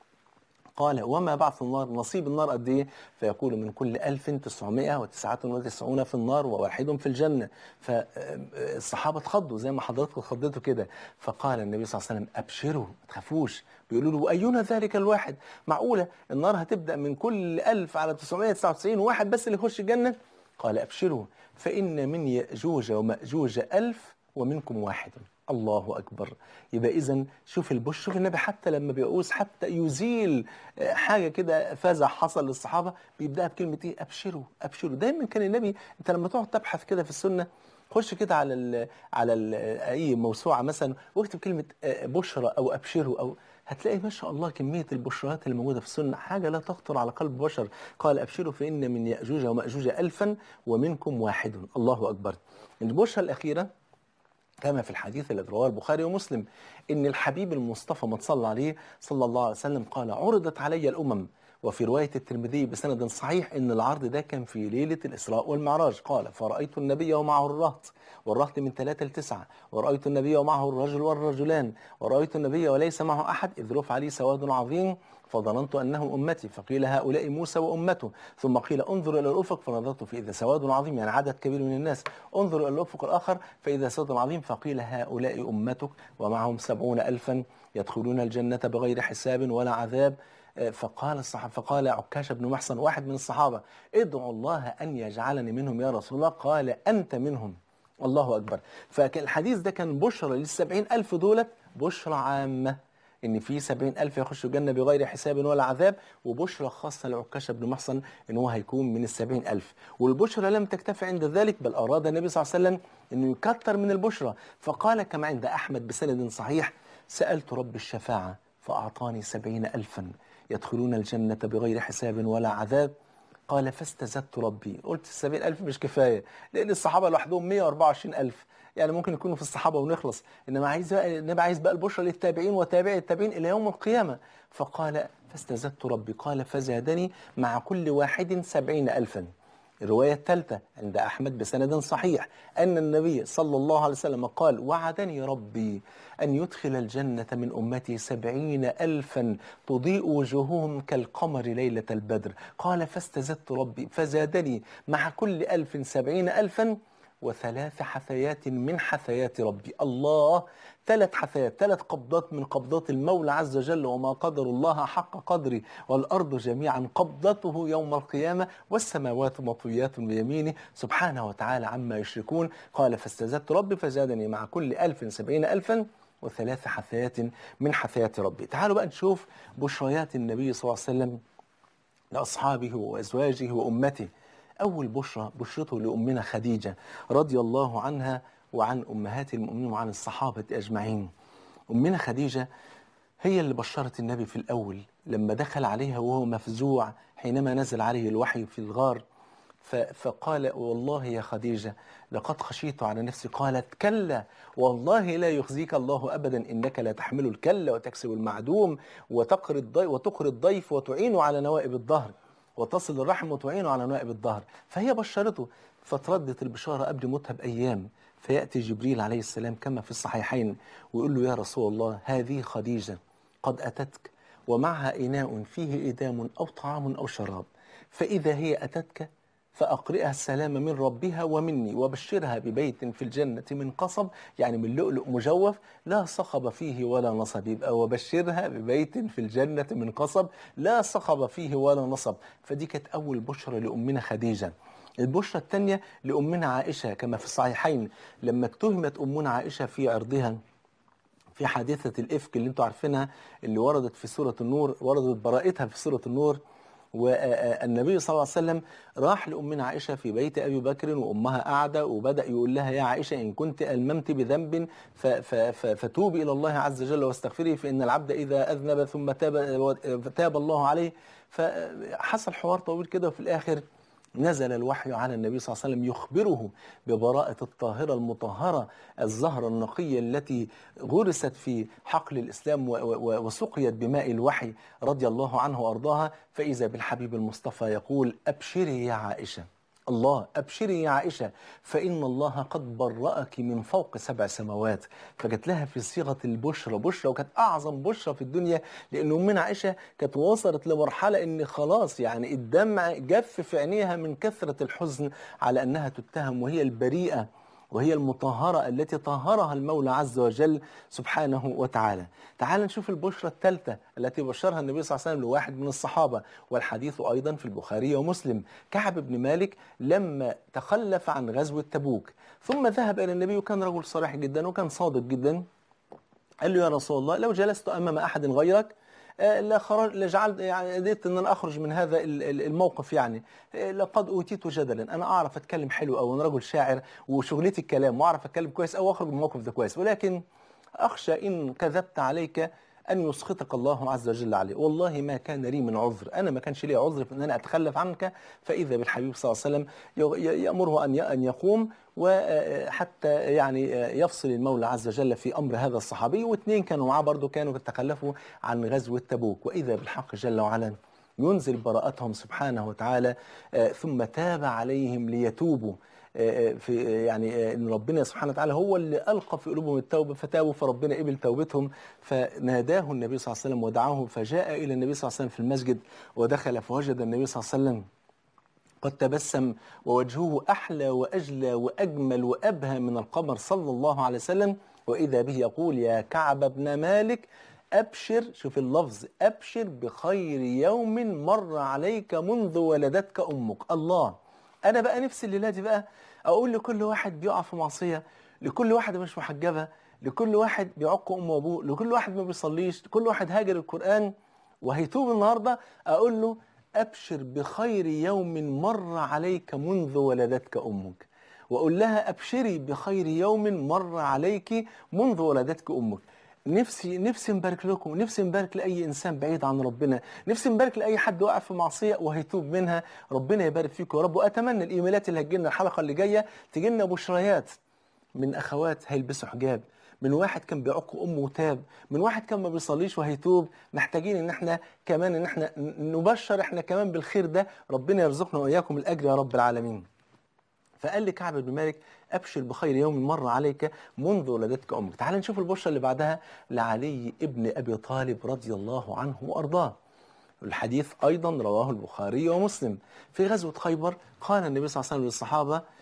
قال وما بعث النار نصيب النار قد ايه فيقول من كل 1999 في النار وواحد في الجنة فالصحابة اتخضوا زي ما حضراتكم اتخضيتوا كده فقال النبي صلى الله عليه وسلم أبشروا ما تخافوش بيقولوا له وأينا ذلك الواحد معقولة النار هتبدأ من كل 1000 على 999 واحد بس اللي يخش الجنة قال أبشروا فإن من يأجوج ومأجوج ألف ومنكم واحد الله أكبر يبقى إذا شوف البش شوف النبي حتى لما بيعوز حتى يزيل آه، حاجة كده فزع حصل للصحابة بيبدأ بكلمة إيه أبشروا أبشروا دايما كان النبي أنت لما تقعد تبحث كده في السنة خش كده على ال على ال اي موسوعه مثلا واكتب كلمه آه، بشرى او ابشروا او هتلاقي ما شاء الله كميه البشرات اللي موجوده في السنه حاجه لا تخطر على قلب بشر قال ابشروا فان من ياجوج وماجوج الفا ومنكم واحد الله اكبر البشرى الاخيره كما في الحديث الذي رواه البخاري ومسلم ان الحبيب المصطفى ما صلى عليه صلى الله عليه وسلم قال عرضت علي الامم وفي رواية الترمذي بسند صحيح ان العرض ده كان في ليلة الإسراء والمعراج قال فرأيت النبي ومعه الرهط والرهط من ثلاثة لتسعة ورأيت النبي ومعه الرجل والرجلان ورأيت النبي وليس معه أحد إذ رفع لي سواد عظيم فظننت أنه أمتي فقيل هؤلاء موسى وأمته ثم قيل انظر إلى الأفق فنظرت فإذا سواد عظيم يعني عدد كبير من الناس انظر إلى الأفق الآخر فإذا سواد عظيم فقيل هؤلاء أمتك ومعهم سبعون ألفا يدخلون الجنة بغير حساب ولا عذاب آه، فقال الصحابة فقال عكاش بن محصن واحد من الصحابة ادعوا الله أن يجعلني منهم يا رسول الله قال أنت منهم الله أكبر فالحديث ده كان بشرى للسبعين ألف دولت بشرى عامة ان في سبعين ألف يخشوا الجنة بغير حساب ولا عذاب وبشرى خاصة لعكاشة بن محصن ان هو هيكون من السبعين ألف والبشرى لم تكتفي عند ذلك بل أراد النبي صلى الله عليه وسلم انه يكتر من البشرى فقال كما عند أحمد بسند صحيح سألت رب الشفاعة فأعطاني سبعين ألفا يدخلون الجنة بغير حساب ولا عذاب قال فاستزدت ربي قلت السبعين ألف مش كفاية لأن الصحابة لوحدهم 124 ألف يعني ممكن يكونوا في الصحابة ونخلص إنما عايز بقى النبي عايز بقى البشرى للتابعين وتابعي التابعين إلى يوم القيامة فقال فاستزدت ربي قال فزادني مع كل واحد سبعين ألفا الرواية الثالثة عند أحمد بسند صحيح أن النبي صلى الله عليه وسلم قال وعدني ربي أن يدخل الجنة من أمتي سبعين ألفا تضيء وجوههم كالقمر ليلة البدر قال فاستزدت ربي فزادني مع كل ألف سبعين ألفا وثلاث حثيات من حثيات ربي الله ثلاث حثيات ثلاث قبضات من قبضات المولى عز وجل وما قدر الله حق قدره والأرض جميعا قبضته يوم القيامة والسماوات مطويات بيمينه سبحانه وتعالى عما يشركون قال فاستزدت ربي فزادني مع كل ألف سبعين ألفا وثلاث حثيات من حثيات ربي تعالوا بقى نشوف بشريات النبي صلى الله عليه وسلم لأصحابه وأزواجه وأمته أول بشرى بشرته لأمنا خديجة رضي الله عنها وعن أمهات المؤمنين وعن الصحابة أجمعين أمنا خديجة هي اللي بشرت النبي في الأول لما دخل عليها وهو مفزوع حينما نزل عليه الوحي في الغار ف- فقال والله يا خديجة لقد خشيت على نفسي قالت كلا والله لا يخزيك الله أبدا إنك لا تحمل الكل وتكسب المعدوم وتقري الضيف, وتقري الضيف وتعين على نوائب الظهر وتصل الرحم وتعين على نوائب الظهر فهي بشرته فتردت البشارة قبل موتها بأيام فيأتي جبريل عليه السلام كما في الصحيحين ويقول له يا رسول الله هذه خديجة قد أتتك ومعها إناء فيه إدام أو طعام أو شراب فإذا هي أتتك فأقرئها السلام من ربها ومني وبشرها ببيت في الجنة من قصب يعني من لؤلؤ مجوف لا صخب فيه ولا نصب يبقى وبشرها ببيت في الجنة من قصب لا صخب فيه ولا نصب فدي كانت أول بشرى لأمنا خديجة البشرى الثانية لأمنا عائشة كما في الصحيحين لما اتهمت أمنا عائشة في عرضها في حادثة الإفك اللي انتوا عارفينها اللي وردت في سورة النور وردت براءتها في سورة النور والنبي صلى الله عليه وسلم راح لأمنا عائشة في بيت أبي بكر وأمها قاعدة وبدأ يقول لها يا عائشة إن كنت ألممت بذنب ف- ف- ف- فتوبي إلى الله عز وجل واستغفري فإن العبد إذا أذنب ثم تاب, تاب الله عليه فحصل حوار طويل كده وفي الآخر نزل الوحي على النبي صلى الله عليه وسلم يخبره ببراءة الطاهرة المطهرة الزهرة النقية التي غرست في حقل الإسلام و- و- وسقيت بماء الوحي رضي الله عنه وأرضاها فإذا بالحبيب المصطفى يقول أبشري يا عائشة الله أبشري يا عائشة فإن الله قد برأك من فوق سبع سماوات فجت لها في صيغة البشرى بشرى وكانت أعظم بشرى في الدنيا لأن أمنا عائشة كانت وصلت لمرحلة إن خلاص يعني الدمع جف في عينيها من كثرة الحزن على أنها تتهم وهي البريئة وهي المطهرة التي طهرها المولى عز وجل سبحانه وتعالى تعال نشوف البشرى الثالثة التي بشرها النبي صلى الله عليه وسلم لواحد من الصحابة والحديث أيضا في البخاري ومسلم كعب بن مالك لما تخلف عن غزوة تبوك ثم ذهب إلى النبي وكان رجل صريح جدا وكان صادق جدا قال له يا رسول الله لو جلست امام احد غيرك آه، لخرج لجعلت يعني قدرت ان انا اخرج من هذا ال- ال- الموقف يعني آه، لقد اوتيت جدلا انا اعرف اتكلم حلو او انا رجل شاعر وشغلتي الكلام واعرف اتكلم كويس او اخرج من الموقف ده كويس ولكن اخشى ان كذبت عليك ان يسخطك الله عز وجل عليه والله ما كان لي من عذر انا ما كانش لي عذر في ان انا اتخلف عنك فاذا بالحبيب صلى الله عليه وسلم ي- ي- يامره ان ي- ان يقوم وحتى يعني يفصل المولى عز وجل في امر هذا الصحابي واثنين كانوا معاه برضه كانوا تخلفوا عن غزوه تبوك واذا بالحق جل وعلا ينزل براءتهم سبحانه وتعالى آه، ثم تاب عليهم ليتوبوا آه، آه، في يعني آه، ان ربنا سبحانه وتعالى هو اللي القى في قلوبهم التوبه فتابوا فربنا قبل توبتهم فناداه النبي صلى الله عليه وسلم ودعاه فجاء الى النبي صلى الله عليه وسلم في المسجد ودخل فوجد النبي صلى الله عليه وسلم قد تبسم ووجهه أحلى وأجلى وأجمل وأبهى من القمر صلى الله عليه وسلم وإذا به يقول يا كعب بن مالك أبشر شوف اللفظ أبشر بخير يوم مر عليك منذ ولدتك أمك الله أنا بقى نفسي الليلة دي بقى أقول لكل واحد بيقع في معصية لكل واحد مش محجبة لكل واحد بيعق أمه وأبوه لكل واحد ما بيصليش لكل واحد هاجر القرآن وهيتوب النهارده اقول له ابشر بخير يوم مر عليك منذ ولدتك امك واقول لها ابشري بخير يوم مر عليك منذ ولدتك امك نفسي نفسي نبارك لكم نفسي نبارك لاي انسان بعيد عن ربنا نفسي نبارك لاي حد واقع في معصيه وهيتوب منها ربنا يبارك فيكم يا رب واتمنى الايميلات اللي هتجي لنا الحلقه اللي جايه تجي لنا بشريات من اخوات هيلبسوا حجاب من واحد كان بيعق امه وتاب من واحد كان ما بيصليش وهيتوب محتاجين ان احنا كمان ان احنا نبشر احنا كمان بالخير ده ربنا يرزقنا واياكم الاجر يا رب العالمين فقال لي كعب بن مالك ابشر بخير يوم مر عليك منذ ولدتك امك تعال نشوف البشرى اللي بعدها لعلي ابن ابي طالب رضي الله عنه وارضاه الحديث ايضا رواه البخاري ومسلم في غزوه خيبر قال النبي صلى الله عليه وسلم للصحابه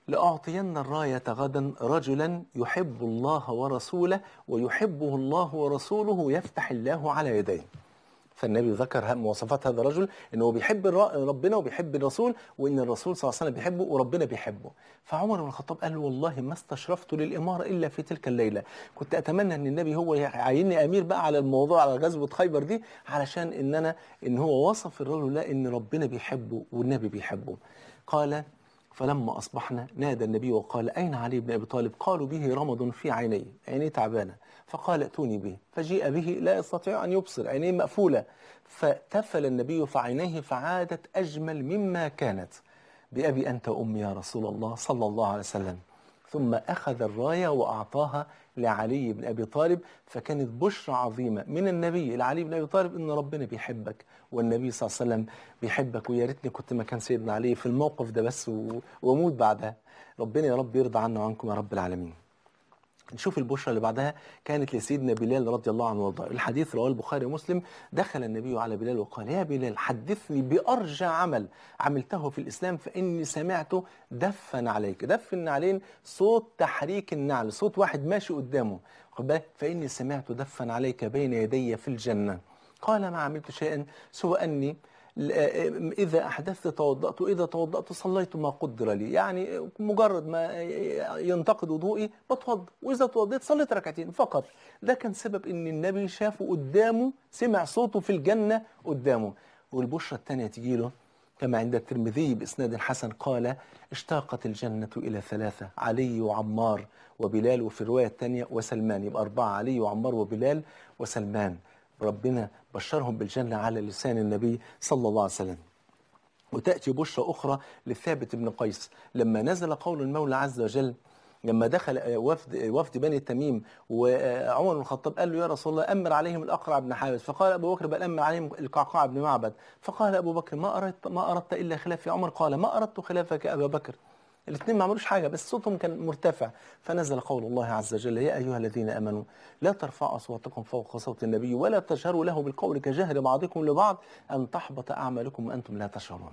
لأعطين الراية غدا رجلا يحب الله ورسوله ويحبه الله ورسوله يفتح الله على يديه فالنبي ذكر مواصفات هذا الرجل انه هو بيحب الر- ربنا وبيحب الرسول وان الرسول صلى الله عليه وسلم بيحبه وربنا بيحبه فعمر بن الخطاب قال له والله ما استشرفت للاماره الا في تلك الليله كنت اتمنى ان النبي هو يعيني امير بقى على الموضوع على غزوه خيبر دي علشان ان انا ان هو وصف الرجل ده ان ربنا بيحبه والنبي بيحبه قال فلما أصبحنا نادى النبي وقال أين علي بن أبي طالب قالوا به رمض في عينيه عينيه تعبانة فقال ائتوني به فجيء به لا يستطيع أن يبصر عينيه مقفولة فتفل النبي فعينيه فعادت أجمل مما كانت بأبي أنت وأمي يا رسول الله صلى الله عليه وسلم ثم أخذ الراية وأعطاها لعلي بن أبي طالب فكانت بشرى عظيمة من النبي لعلي بن أبي طالب إن ربنا بيحبك والنبي صلى الله عليه وسلم بيحبك ويا ريتني كنت مكان سيدنا علي في الموقف ده بس و- وأموت بعدها ربنا يا رب يرضى عنا وعنكم يا رب العالمين نشوف البشرى اللي بعدها كانت لسيدنا بلال رضي الله عنه وارضاه الحديث رواه البخاري ومسلم دخل النبي على بلال وقال يا بلال حدثني بأرجى عمل عملته في الإسلام فإني سمعته دفا عليك دفن علين صوت تحريك النعل صوت واحد ماشي قدامه خد بالك فإني سمعت دفا عليك بين يدي في الجنة قال ما عملت شيئا سوى أني إذا أحدثت توضأت إذا توضأت صليت ما قدر لي يعني مجرد ما ينتقد وضوئي بتوضأ وإذا توضيت صليت ركعتين فقط ده كان سبب إن النبي شافه قدامه سمع صوته في الجنة قدامه والبشرى الثانية تجي له كما عند الترمذي بإسناد حسن قال اشتاقت الجنة إلى ثلاثة علي وعمار وبلال وفي الرواية الثانية وسلمان يبقى أربعة علي وعمار وبلال وسلمان ربنا بشرهم بالجنة على لسان النبي صلى الله عليه وسلم وتأتي بشرى أخرى لثابت بن قيس لما نزل قول المولى عز وجل لما دخل وفد وفد بني تميم وعمر بن الخطاب قال له يا رسول الله امر عليهم الاقرع بن حابس فقال ابو بكر بل امر عليهم القعقاع بن معبد فقال ابو بكر ما اردت ما اردت الا خلافي عمر قال ما اردت خلافك يا ابا بكر الاثنين ما عملوش حاجه بس صوتهم كان مرتفع فنزل قول الله عز وجل يا ايها الذين امنوا لا ترفعوا اصواتكم فوق صوت النبي ولا تجهروا له بالقول كجهر بعضكم لبعض ان تحبط اعمالكم وانتم لا تشعرون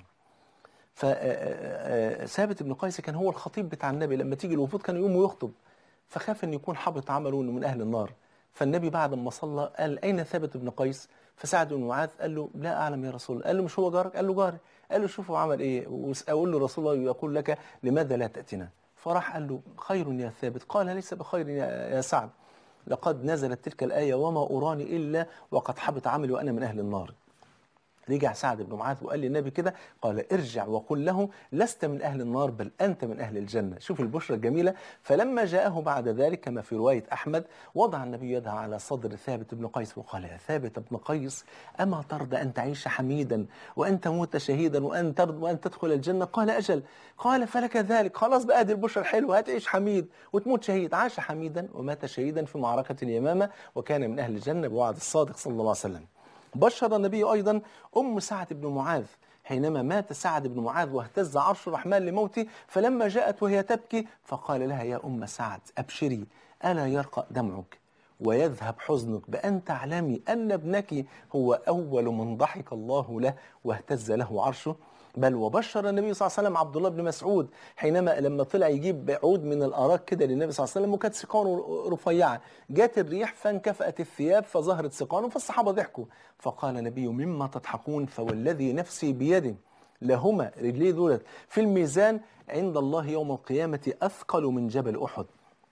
فثابت بن قيس كان هو الخطيب بتاع النبي لما تيجي الوفود كان يقوم يخطب فخاف ان يكون حبط عمله انه من اهل النار فالنبي بعد ما صلى قال اين ثابت بن قيس فسعد بن معاذ قال له لا اعلم يا رسول الله قال له مش هو جارك قال له جاري قال له شوفوا عمل ايه واقول له رسول الله يقول لك لماذا لا تاتينا فراح قال له خير يا ثابت قال ليس بخير يا يا سعد لقد نزلت تلك الايه وما اراني الا وقد حبط عملي وانا من اهل النار رجع سعد بن معاذ وقال للنبي كده قال ارجع وقل له لست من أهل النار بل أنت من أهل الجنة شوف البشرى الجميلة فلما جاءه بعد ذلك كما في رواية أحمد وضع النبي يده على صدر ثابت بن قيس وقال يا ثابت بن قيس أما ترضى أن تعيش حميدا وأن تموت شهيدا وأن ترضى وأن تدخل الجنة قال أجل قال فلك ذلك خلاص بقى دي البشرى الحلوة هتعيش حميد وتموت شهيد عاش حميدا ومات شهيدا في معركة اليمامة وكان من أهل الجنة بوعد الصادق صلى الله عليه وسلم بشر النبي أيضا أم سعد بن معاذ حينما مات سعد بن معاذ واهتز عرش الرحمن لموته فلما جاءت وهي تبكي فقال لها يا أم سعد أبشري ألا يرقى دمعك ويذهب حزنك بأن تعلمي أن ابنك هو أول من ضحك الله له واهتز له عرشه بل وبشر النبي صلى الله عليه وسلم عبد الله بن مسعود حينما لما طلع يجيب عود من الاراك كده للنبي صلى الله عليه وسلم وكانت سقانه رفيعه جت الريح فانكفأت الثياب فظهرت سقانه فالصحابه ضحكوا فقال النبي مما تضحكون فوالذي نفسي بيده لهما رجليه دولت في الميزان عند الله يوم القيامه اثقل من جبل احد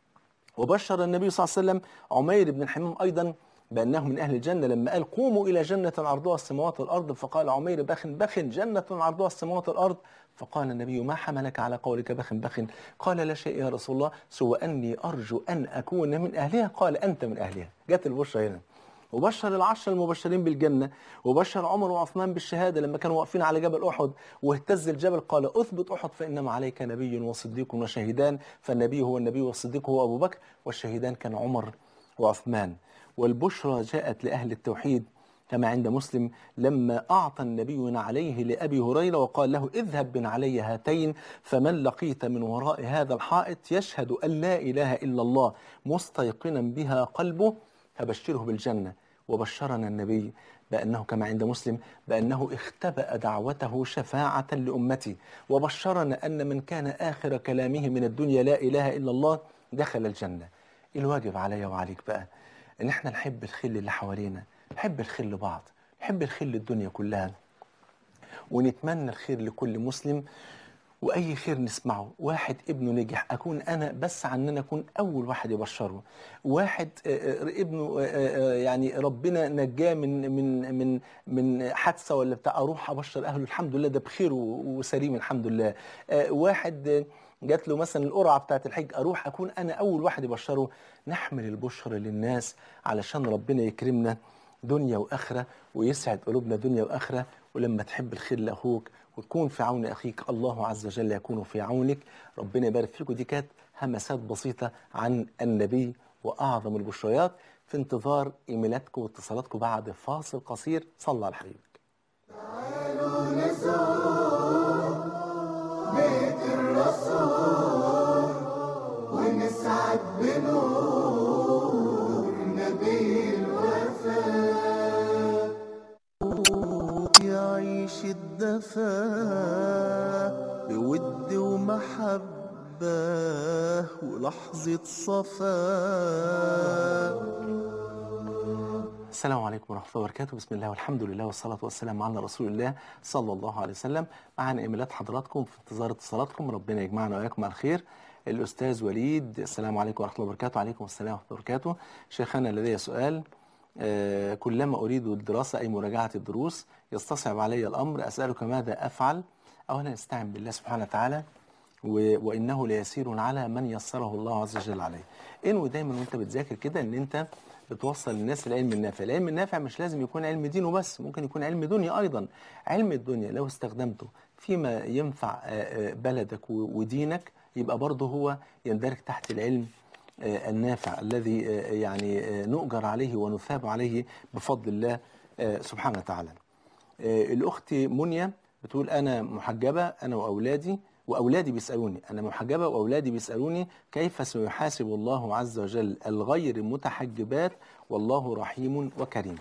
وبشر النبي صلى الله عليه وسلم عمير بن الحمام ايضا بأنه من أهل الجنة لما قال قوموا إلى جنة عرضها السماوات والأرض فقال عمير بخ بخ جنة عرضها السماوات والأرض فقال النبي ما حملك على قولك بخ بخ قال لا شيء يا رسول الله سوى أني أرجو أن أكون من أهلها قال أنت من أهلها جت البشرى هنا وبشر العشر المبشرين بالجنة وبشر عمر وعثمان بالشهادة لما كانوا واقفين على جبل أحد واهتز الجبل قال أثبت أحد فإنما عليك نبي وصديق وشهيدان فالنبي هو النبي والصديق هو أبو بكر والشهيدان كان عمر وعثمان والبشرى جاءت لأهل التوحيد كما عند مسلم لما أعطى النبي عليه لأبي هريرة وقال له اذهب بن علي هاتين فمن لقيت من وراء هذا الحائط يشهد أن لا إله إلا الله مستيقنا بها قلبه فبشره بالجنة وبشرنا النبي بأنه كما عند مسلم بأنه اختبأ دعوته شفاعة لأمتي وبشرنا أن من كان آخر كلامه من الدنيا لا إله إلا الله دخل الجنة الواجب عليا وعليك بقى إن احنا نحب الخل اللي حوالينا نحب الخل لبعض نحب الخل للدنيا كلها ونتمنى الخير لكل مسلم واي خير نسمعه واحد ابنه نجح اكون انا بس عن ان انا اكون اول واحد يبشره واحد آه، آه، ابنه آه، آه، يعني ربنا نجاه من من من من حادثه ولا بتاع اروح ابشر اهله الحمد لله ده بخير و- وسليم الحمد لله آه، واحد آه، جات له مثلا القرعه بتاعت الحج اروح اكون انا اول واحد يبشره نحمل البشرى للناس علشان ربنا يكرمنا دنيا واخره ويسعد قلوبنا دنيا واخره ولما تحب الخير لاخوك وتكون في عون اخيك الله عز وجل يكون في عونك ربنا يبارك فيكم دي كانت همسات بسيطه عن النبي واعظم البشريات في انتظار ايميلاتكم واتصالاتكم بعد فاصل قصير صلى على حبيبك بيت الرسول ونسعد بنور نبي الوفاء يعيش الدفا بود ومحبة ولحظة صفاء السلام عليكم ورحمة الله وبركاته بسم الله والحمد لله والصلاة والسلام على رسول الله صلى الله عليه وسلم معنا إيميلات حضراتكم في انتظار اتصالاتكم ربنا يجمعنا وإياكم على الخير الأستاذ وليد السلام عليكم ورحمة الله وبركاته وعليكم السلام ورحمة الله وبركاته شيخنا لدي سؤال آه، كلما أريد الدراسة أي مراجعة الدروس يستصعب علي الأمر أسألك ماذا أفعل أولا استعن بالله سبحانه وتعالى و- وانه ليسير على من يسره الله عز وجل عليه انوي دايما وانت بتذاكر كده ان انت بتوصل للناس العلم النافع العلم النافع مش لازم يكون علم دين وبس ممكن يكون علم دنيا ايضا علم الدنيا لو استخدمته فيما ينفع آه، آه، بلدك و- ودينك يبقى برضه هو يندرج تحت العلم آه، النافع الذي آه، يعني آه، نؤجر عليه ونثاب عليه بفضل الله آه، سبحانه وتعالى آه، الاخت منيا بتقول انا محجبه انا واولادي واولادي بيسالوني انا محجبه واولادي بيسالوني كيف سيحاسب الله عز وجل الغير متحجبات والله رحيم وكريم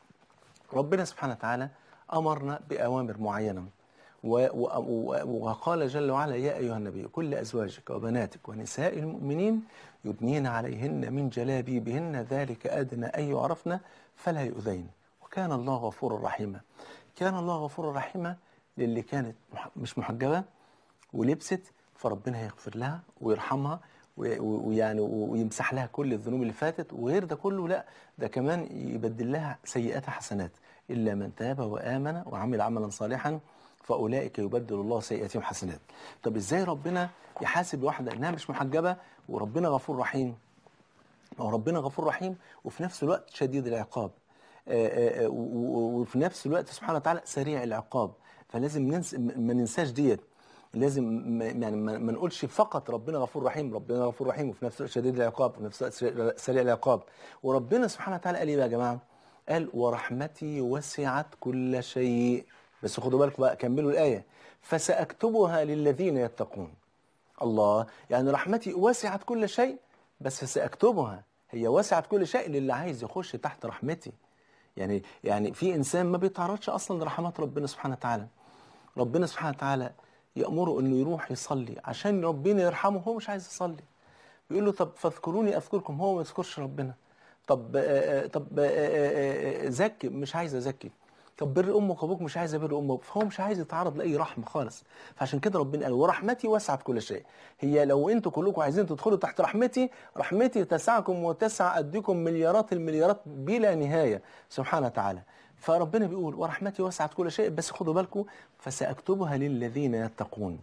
ربنا سبحانه وتعالى امرنا باوامر معينه و- و- و- وقال جل وعلا يا ايها النبي كل ازواجك وبناتك ونساء المؤمنين يدنين عليهن من جلابيبهن ذلك ادنى ان يعرفن فلا يؤذين وكان الله غفورا رحيما كان الله غفورا رحيما للي كانت مح- مش محجبه ولبست فربنا هيغفر لها ويرحمها و- و- ويعني ويمسح لها كل الذنوب اللي فاتت وغير ده كله لا ده كمان يبدل لها سيئاتها حسنات الا من تاب وامن وعمل عملا صالحا فاولئك يبدل الله سيئاتهم حسنات طب ازاي ربنا يحاسب واحده انها مش محجبه وربنا غفور رحيم ما هو ربنا غفور رحيم وفي نفس الوقت شديد العقاب آه، آه، آه، و- و- وفي نفس الوقت سبحانه وتعالى سريع العقاب فلازم ننس ما ننساش ديت لازم ما- يعني ما ما نقولش فقط ربنا غفور رحيم ربنا غفور رحيم وفي نفس الوقت شديد العقاب وفي نفس الوقت سريع- سريع العقاب وربنا سبحانه وتعالى قال ايه بقى يا جماعه قال ورحمتي وسعت كل شيء بس خدوا بالكم بقى كملوا الايه فساكتبها للذين يتقون الله يعني رحمتي وسعت كل شيء بس ساكتبها هي وسعت كل شيء للي عايز يخش تحت رحمتي يعني يعني في انسان ما بيتعرضش اصلا لرحمات ربنا سبحانه وتعالى ربنا سبحانه وتعالى يامره انه يروح يصلي عشان ربنا يرحمه هو مش عايز يصلي بيقول له طب فاذكروني اذكركم هو ما يذكرش ربنا طب آه، آه، طب آه، آه، آه، زكي مش عايز ازكي طب بر امك وابوك مش عايز ابر امك فهو مش عايز يتعرض لاي رحمه خالص فعشان كده ربنا قال ورحمتي وسعت كل شيء هي لو انتوا كلكم عايزين تدخلوا تحت رحمتي رحمتي تسعكم وتسع اديكم مليارات المليارات بلا نهايه سبحانه وتعالى فربنا بيقول ورحمتي وسعت كل شيء بس خدوا بالكم فساكتبها للذين يتقون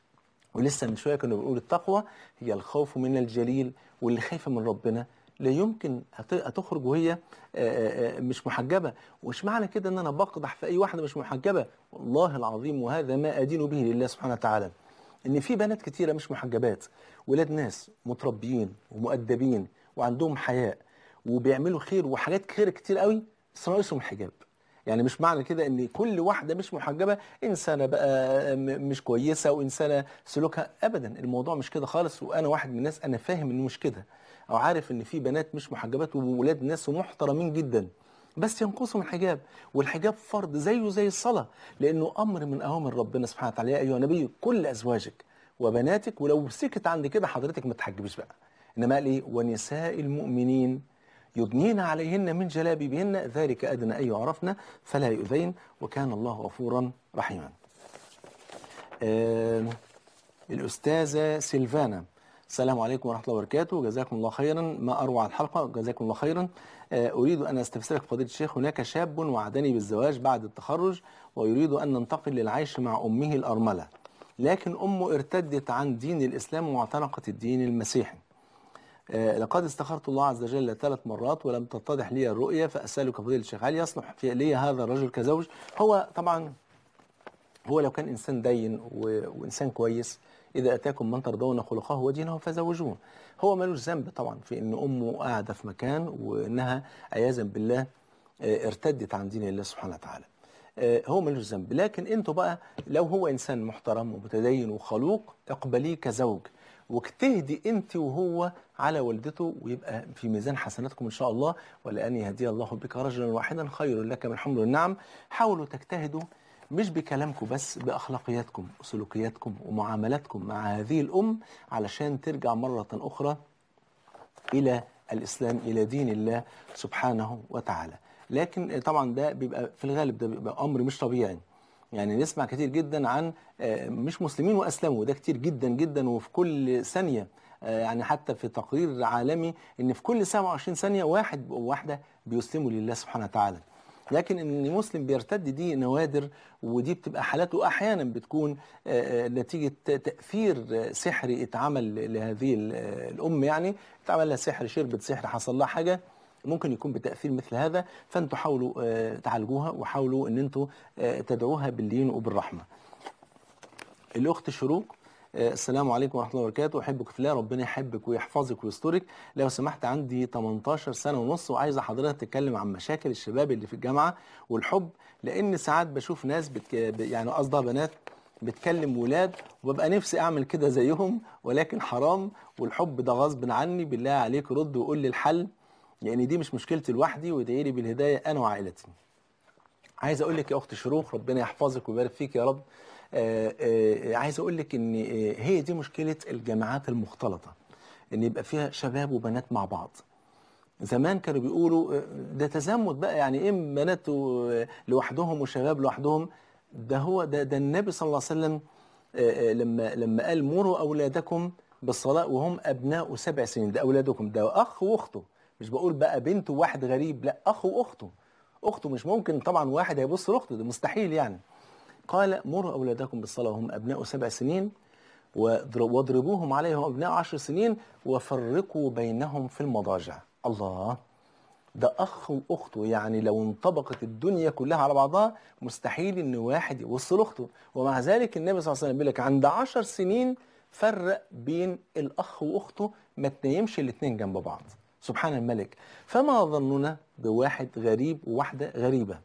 ولسه من شويه كنا بنقول التقوى هي الخوف من الجليل واللي خايفه من ربنا لا يمكن هت- هتخرج وهي آه، آه، آه، مش محجبه ومش معنى كده ان انا بقدح في اي واحده مش محجبه والله العظيم وهذا ما ادين به لله سبحانه وتعالى ان في بنات كتيره مش محجبات ولاد ناس متربيين ومؤدبين وعندهم حياء وبيعملوا خير وحاجات خير كتير قوي بس ناقصهم الحجاب يعني مش معنى كده ان كل واحده مش محجبه انسانه بقى م- مش كويسه وانسانه سلوكها ابدا الموضوع مش كده خالص وانا واحد من الناس انا فاهم انه مش كده او عارف ان في بنات مش محجبات وولاد ناس محترمين جدا بس ينقصهم الحجاب والحجاب فرض زيه زي الصلاة لأنه أمر من أوامر ربنا سبحانه وتعالى يا أيها النبي كل أزواجك وبناتك ولو سكت عند كده حضرتك ما تحجبش بقى إنما قال إيه ونساء المؤمنين يدنين عليهن من جلابيبهن ذلك أدنى أن يعرفن فلا يؤذين وكان الله غفورا رحيما آه الأستاذة سيلفانا السلام عليكم ورحمة الله وبركاته جزاكم الله خيرا ما أروع الحلقة جزاكم الله خيرا آه، أريد أن أستفسرك فضيلة الشيخ هناك شاب وعدني بالزواج بعد التخرج ويريد أن ننتقل للعيش مع أمه الأرملة لكن أمه ارتدت عن دين الإسلام واعتنقت الدين المسيحي آه، لقد استخرت الله عز وجل ثلاث مرات ولم تتضح لي الرؤية فأسألك فضيلة الشيخ هل يصلح في لي هذا الرجل كزوج هو طبعا هو لو كان إنسان دين و... وإنسان كويس إذا أتاكم من ترضون خلقه ودينه فزوجوه هو ملوش ذنب طبعا في إن أمه قاعدة في مكان وإنها عياذا بالله آه، ارتدت عن دين الله سبحانه وتعالى آه، هو ملوش ذنب لكن انتوا بقى لو هو انسان محترم ومتدين وخلوق اقبليه كزوج واجتهدي انت وهو على والدته ويبقى في ميزان حسناتكم ان شاء الله ولان يهدي الله بك رجلا واحدا خير لك من حمر النعم حاولوا تجتهدوا مش بكلامكم بس باخلاقياتكم وسلوكياتكم ومعاملاتكم مع هذه الام علشان ترجع مره اخرى الى الاسلام الى دين الله سبحانه وتعالى لكن طبعا ده بيبقى في الغالب ده بيبقى امر مش طبيعي يعني نسمع كتير جدا عن آه، مش مسلمين واسلموا ده كتير جدا جدا وفي كل ثانيه آه، يعني حتى في تقرير عالمي ان في كل 27 ثانيه واحد او واحده بيسلموا لله سبحانه وتعالى لكن ان مسلم بيرتد دي نوادر ودي بتبقى حالات واحيانا بتكون آه، آه، نتيجه تاثير آه، سحري اتعمل لهذه ال- آه، الام يعني اتعمل لها سحر شربت سحر حصل لها حاجه ممكن يكون بتاثير مثل هذا فانتوا حاولوا آه، تعالجوها وحاولوا ان انتوا آه، تدعوها باللين وبالرحمه. الاخت شروق آه، السلام عليكم ورحمه الله وبركاته احبك في الله ربنا يحبك ويحفظك ويسترك لو سمحت عندي 18 سنه ونص وعايزه حضرتك تتكلم عن مشاكل الشباب اللي في الجامعه والحب لان ساعات بشوف ناس بتك... يعني قصدها بنات بتكلم ولاد وببقى نفسي اعمل كده زيهم ولكن حرام والحب ده غصب عني بالله عليك رد وقول لي الحل لان دي مش مشكلتي لوحدي وادعي لي بالهدايه انا وعائلتي عايز اقول لك يا اخت شروق ربنا يحفظك ويبارك فيك يا رب آه، آه، عايز اقول لك ان آه، هي دي مشكله الجامعات المختلطه ان يبقى فيها شباب وبنات مع بعض زمان كانوا بيقولوا آه، ده تزمت بقى يعني ايه بنات و- لوحدهم وشباب لوحدهم ده هو ده ده النبي صلى الله عليه وسلم آه، آه، لما لما قال مروا اولادكم بالصلاه وهم ابناء سبع سنين ده اولادكم ده اخ واخته مش بقول بقى بنت وواحد غريب لا اخ واخته اخته مش ممكن طبعا واحد هيبص لاخته ده مستحيل يعني قال مروا اولادكم بالصلاه وهم ابناء سبع سنين واضر- واضربوهم عليها وهم ابناء عشر سنين وفرقوا بينهم في المضاجع الله ده اخ واخته يعني لو انطبقت الدنيا كلها على بعضها مستحيل ان واحد يبص لاخته ومع ذلك النبي صلى الله عليه وسلم بيقول لك عند عشر سنين فرق بين الاخ واخته ما تنيمش الاثنين جنب بعض سبحان الملك فما ظننا بواحد غريب وواحده غريبه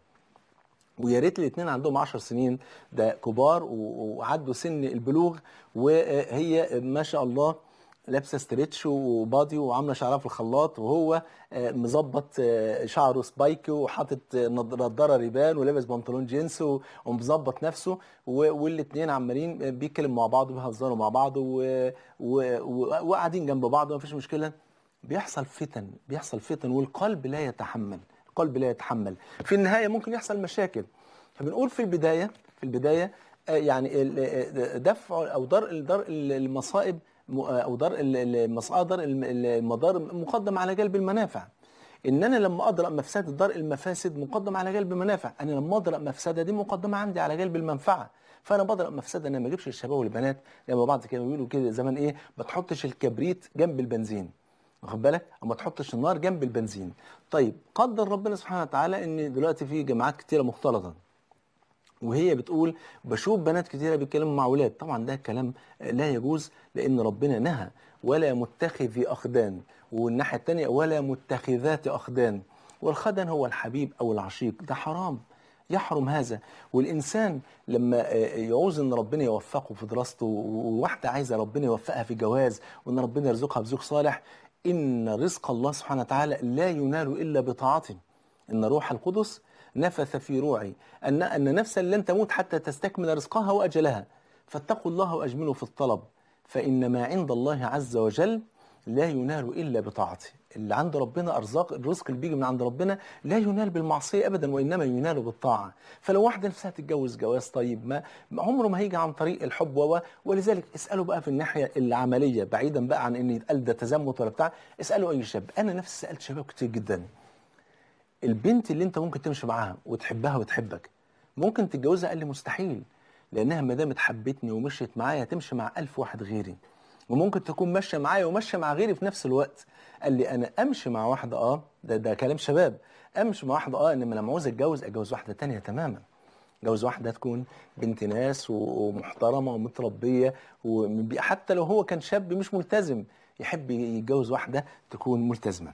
ويا ريت الاثنين عندهم 10 سنين ده كبار و- وعدوا سن البلوغ وهي ما شاء الله لابسه ستريتش وبادي وعامله شعرها في الخلاط وهو آه، مظبط آه، شعره سبايك وحاطط آه، نض- نضاره ريبان ولابس بنطلون جينز و- ومظبط نفسه والاثنين عمالين آه، بيتكلموا مع بعض وبيهزروا مع بعض و- و- و- وقاعدين جنب بعض ومفيش مشكله بيحصل فتن بيحصل فتن والقلب لا يتحمل القلب لا يتحمل في النهايه ممكن يحصل مشاكل فبنقول في البدايه في البدايه آه، يعني ال- آه، دفع او درء درء المصائب م- آه، او درء ال- المصادر الم- المضار مقدم على جلب المنافع ان انا لما اضرأ مفسده درء المفاسد مقدم على جلب المنافع انا لما اضرأ مفسده دي مقدمه عندي على جلب المنفعه فانا بضرب مفسده ان ما اجيبش الشباب والبنات لما بعض كانوا بيقولوا كده زمان ايه ما تحطش الكبريت جنب البنزين واخد بالك اما تحطش النار جنب البنزين طيب قدر ربنا سبحانه وتعالى ان دلوقتي في جامعات كتيره مختلطه وهي بتقول بشوف بنات كتيره بيتكلموا مع اولاد طبعا ده كلام لا يجوز لان ربنا نهى ولا متخذي اخدان والناحيه الثانيه ولا متخذات اخدان والخدن هو الحبيب او العشيق ده حرام يحرم هذا والانسان لما آه، يعوز ان ربنا يوفقه في دراسته وواحده عايزه ربنا يوفقها في جواز وان ربنا يرزقها بزوج صالح ان رزق الله سبحانه وتعالى لا ينال الا بطاعته إن روح القدس نفث في روعي أن أن نفسا لن تموت حتى تستكمل رزقها وأجلها فاتقوا الله وأجملوا في الطلب فإن ما عند الله عز وجل لا ينال إلا بطاعته اللي عند ربنا أرزاق الرزق اللي بيجي من عند ربنا لا ينال بالمعصية أبدا وإنما ينال بالطاعة فلو واحدة نفسها تتجوز جواز طيب ما ما عمره ما هيجي عن طريق الحب و ولذلك اسألوا بقى في الناحية العملية بعيدا بقى عن إن يتقال ده تزمت ولا بتاع اسألوا أي شاب أنا نفسي سألت شباب كتير جدا البنت اللي أنت ممكن تمشي معاها وتحبها وتحبك ممكن تتجوزها قال لي مستحيل لأنها ما دامت حبتني ومشيت معايا تمشي مع ألف واحد غيري وممكن تكون ماشيه معايا وماشيه مع غيري في نفس الوقت قال لي انا امشي مع واحده اه ده ده كلام شباب امشي مع واحده اه انما لما عاوز اتجوز اتجوز واحده تانية تماما اتجوز واحده تكون بنت ناس و- ومحترمه ومتربيه وحتى لو هو كان شاب مش ملتزم يحب يتجوز واحده تكون ملتزمه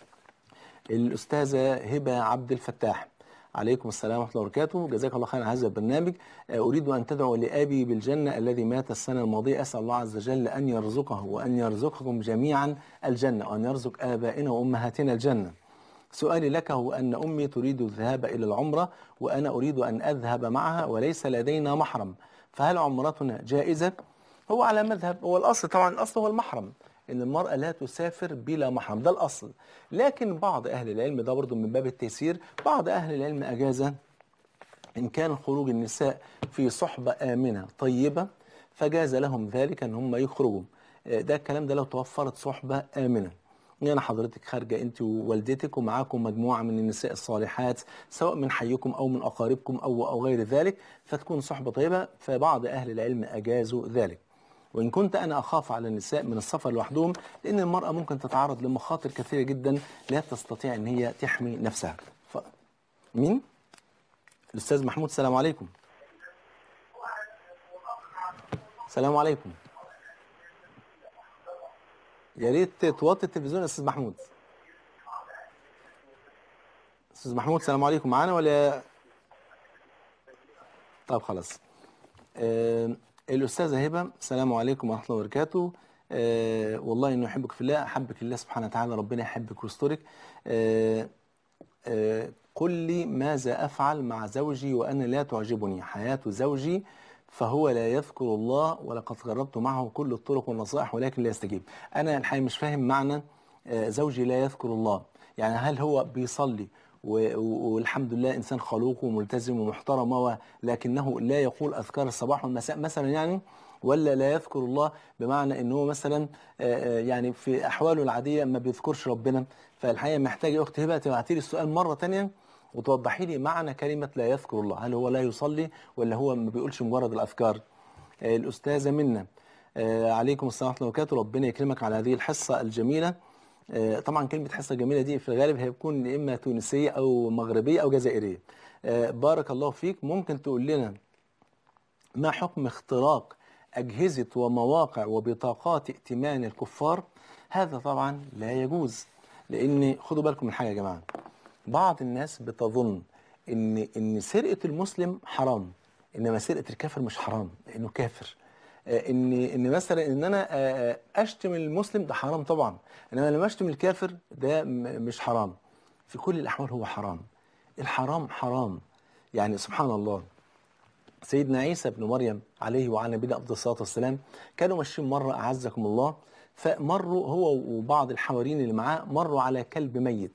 الأستاذة هبة عبد الفتاح عليكم السلام ورحمة الله وبركاته جزاك الله خيرا على هذا البرنامج آه، أريد أن تدعو لأبي بالجنة الذي مات السنة الماضية أسأل الله عز وجل أن يرزقه وأن يرزقكم جميعا الجنة وأن يرزق آبائنا وأمهاتنا الجنة سؤالي لك هو أن أمي تريد الذهاب إلى العمرة وأنا أريد أن أذهب معها وليس لدينا محرم فهل عمرتنا جائزة؟ هو على مذهب هو الأصل طبعا الأصل هو المحرم ان المرأة لا تسافر بلا محرم ده الأصل لكن بعض أهل العلم ده برضو من باب التيسير بعض أهل العلم أجاز إن كان خروج النساء في صحبة آمنة طيبة فجاز لهم ذلك أن هم يخرجوا آه، ده الكلام ده لو توفرت صحبة آمنة يعني حضرتك خارجة أنت ووالدتك ومعاكم مجموعة من النساء الصالحات سواء من حيكم أو من أقاربكم أو أو غير ذلك فتكون صحبة طيبة فبعض أهل العلم أجازوا ذلك وإن كنت أنا أخاف على النساء من السفر لوحدهم لأن المرأة ممكن تتعرض لمخاطر كثيرة جدا لا تستطيع أن هي تحمي نفسها ف... مين؟ الأستاذ محمود السلام عليكم السلام عليكم يا ريت توطي التلفزيون يا أستاذ محمود أستاذ محمود السلام عليكم معانا ولا طب خلاص آه الأستاذة هبة السلام عليكم ورحمة الله وبركاته آه والله إنه أحبك في الله أحبك الله سبحانه وتعالى ربنا يحبك ويسترك آه آه قل لي ماذا أفعل مع زوجي وأنا لا تعجبني حياة زوجي فهو لا يذكر الله ولقد جربت معه كل الطرق والنصائح ولكن لا يستجيب أنا الحقيقة مش فاهم معنى آه زوجي لا يذكر الله يعني هل هو بيصلي و- و- والحمد لله انسان خلوق وملتزم ومحترم و- لكنه لا يقول اذكار الصباح والمساء مثلا يعني ولا لا يذكر الله بمعنى ان هو مثلا آه، آه، يعني في احواله العاديه ما بيذكرش ربنا فالحقيقه محتاج يا اخت هبه تبعتي لي السؤال مره تانية وتوضحي لي معنى كلمه لا يذكر الله هل هو لا يصلي ولا هو ما بيقولش مجرد الاذكار آه، الاستاذه منا آه، عليكم السلام ورحمه الله وبركاته ربنا يكرمك على هذه الحصه الجميله آه، طبعا كلمة حصة جميلة دي في الغالب هيكون يا إما تونسية أو مغربية أو جزائرية آه، بارك الله فيك ممكن تقول لنا ما حكم اختراق أجهزة ومواقع وبطاقات ائتمان الكفار هذا طبعا لا يجوز لأن خدوا بالكم من حاجة يا جماعة بعض الناس بتظن إن إن سرقة المسلم حرام إنما سرقة الكافر مش حرام لأنه كافر آه، ان ان مثلا ان انا آه، آه، اشتم المسلم ده حرام طبعا انما لما اشتم الكافر ده م- مش حرام في كل الاحوال هو حرام الحرام حرام يعني سبحان الله سيدنا عيسى بن مريم عليه وعلى نبينا افضل الصلاه والسلام كانوا ماشيين مره اعزكم الله فمروا هو وبعض الحواريين اللي معاه مروا على كلب ميت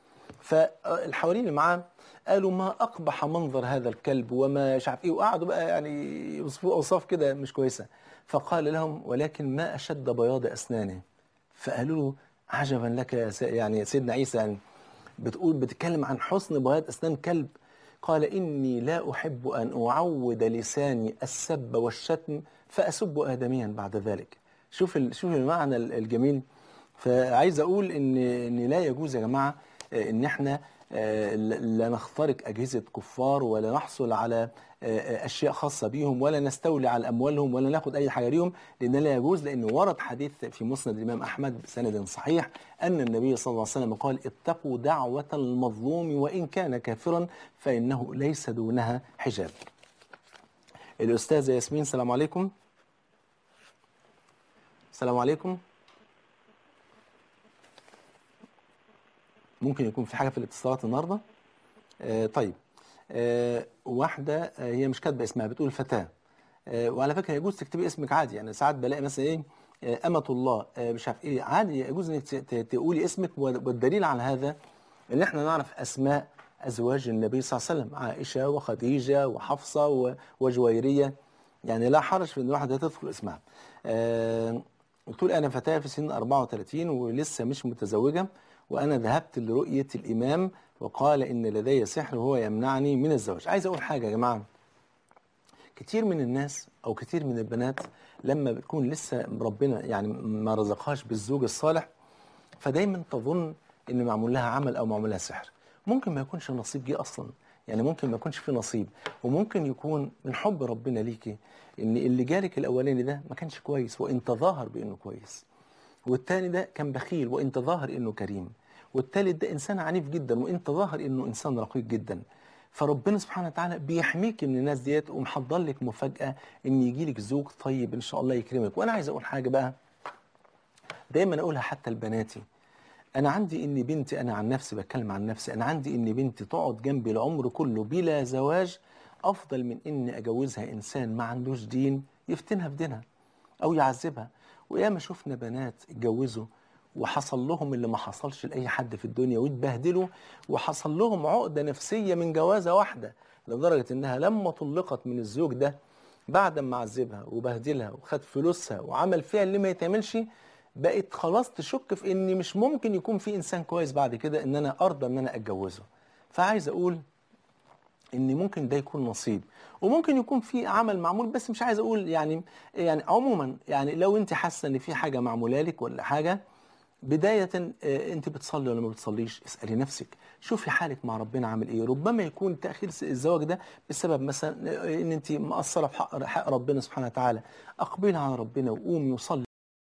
فالحواريين اللي معاه قالوا ما اقبح منظر هذا الكلب وما مش عارف ايه وقعدوا بقى يعني يوصفوا اوصاف كده مش كويسه فقال لهم ولكن ما اشد بياض اسنانه فقالوا له عجبا لك يا سي- يعني سيدنا عيسى يعني بتقول بتتكلم عن حسن بياض اسنان كلب قال اني لا احب ان اعود لساني السب والشتم فاسب ادميا بعد ذلك شوف ال- شوف المعنى ال- الجميل فعايز اقول ان ان لا يجوز يا جماعه آه، ان احنا آه، لا لا نخترق اجهزه كفار ولا نحصل على آه، آه، اشياء خاصه بيهم ولا نستولي على اموالهم ولا ناخد اي حاجه ليهم لان لا يجوز لان ورد حديث في مسند الامام احمد بسند صحيح ان النبي صلى الله عليه وسلم قال اتقوا دعوه المظلوم وان كان كافرا فانه ليس دونها حجاب. الاستاذه ياسمين السلام عليكم. السلام عليكم. ممكن يكون في حاجه في الاتصالات النهارده آه طيب آه واحدة آه هي مش كاتبة اسمها بتقول فتاة آه وعلى فكرة يجوز تكتبي اسمك عادي يعني ساعات بلاقي مثلا ايه آه أمة الله آه مش عارف ايه عادي يجوز انك ت- ت- تقولي اسمك والدليل على هذا ان احنا نعرف اسماء ازواج النبي صلى الله عليه وسلم عائشة وخديجة وحفصة و- وجويرية يعني لا حرج في ان واحدة تدخل اسمها آه بتقول انا فتاة في سن 34 ولسه مش متزوجة وانا ذهبت لرؤية الامام وقال ان لدي سحر وهو يمنعني من الزواج عايز اقول حاجة يا جماعة كتير من الناس او كتير من البنات لما بتكون لسه ربنا يعني ما رزقهاش بالزوج الصالح فدايما تظن ان معمول لها عمل او معمول لها سحر ممكن ما يكونش النصيب جه اصلا يعني ممكن ما يكونش في نصيب وممكن يكون من حب ربنا ليكي ان اللي جالك الاولاني ده ما كانش كويس وان تظاهر بانه كويس والتاني ده كان بخيل وان تظاهر انه كريم والتالت ده انسان عنيف جدا وان تظاهر انه انسان رقيق جدا فربنا سبحانه وتعالى بيحميك من الناس ديت ومحضر لك مفاجاه ان يجي لك زوج طيب ان شاء الله يكرمك وانا عايز اقول حاجه بقى دايما اقولها حتى لبناتي انا عندي ان بنتي انا عن نفسي بتكلم عن نفسي انا عندي ان بنتي تقعد جنبي العمر كله بلا زواج افضل من اني اجوزها انسان ما عندوش دين يفتنها في دينها او يعذبها وياما شفنا بنات اتجوزوا وحصل لهم اللي ما حصلش لاي حد في الدنيا واتبهدلوا وحصل لهم عقده نفسيه من جوازه واحده لدرجه انها لما طلقت من الزوج ده بعد ما عذبها وبهدلها وخد فلوسها وعمل فيها اللي ما يتعملش بقت خلاص تشك في ان مش ممكن يكون في انسان كويس بعد كده ان انا ارضى ان انا اتجوزه فعايز اقول ان ممكن ده يكون نصيب وممكن يكون في عمل معمول بس مش عايز اقول يعني يعني عموما يعني لو انت حاسه ان في حاجه معموله لك ولا حاجه بداية آه، انت بتصلي ولا ما بتصليش اسألي نفسك شوفي حالك مع ربنا عامل ايه ربما يكون تأخير الزواج ده بسبب مثلا آه، ان انت مقصرة في حق, حق ربنا سبحانه وتعالى اقبلي على ربنا وقومي وصلي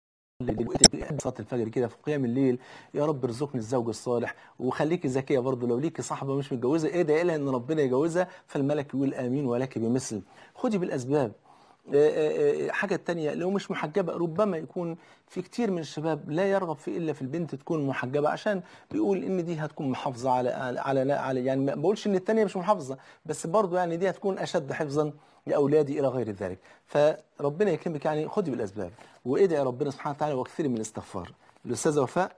صلاه الفجر كده في قيام الليل يا رب ارزقني الزوج الصالح وخليكي ذكيه برضه لو ليكي صاحبه مش متجوزه ادعي لها ان ربنا يجوزها فالملك يقول امين ولك بمثل خدي بالاسباب آه، آه، آه، حاجة تانية لو مش محجبة ربما يكون في كتير من الشباب لا يرغب في إلا في البنت تكون محجبة عشان بيقول إن دي هتكون محافظة على على على, على يعني ما بقولش إن التانية مش محافظة بس برضو يعني دي هتكون أشد حفظا لأولادي إلى غير ذلك فربنا يكرمك يعني خدي بالأسباب وادعي ربنا سبحانه وتعالى واكثري من الاستغفار الأستاذة وفاء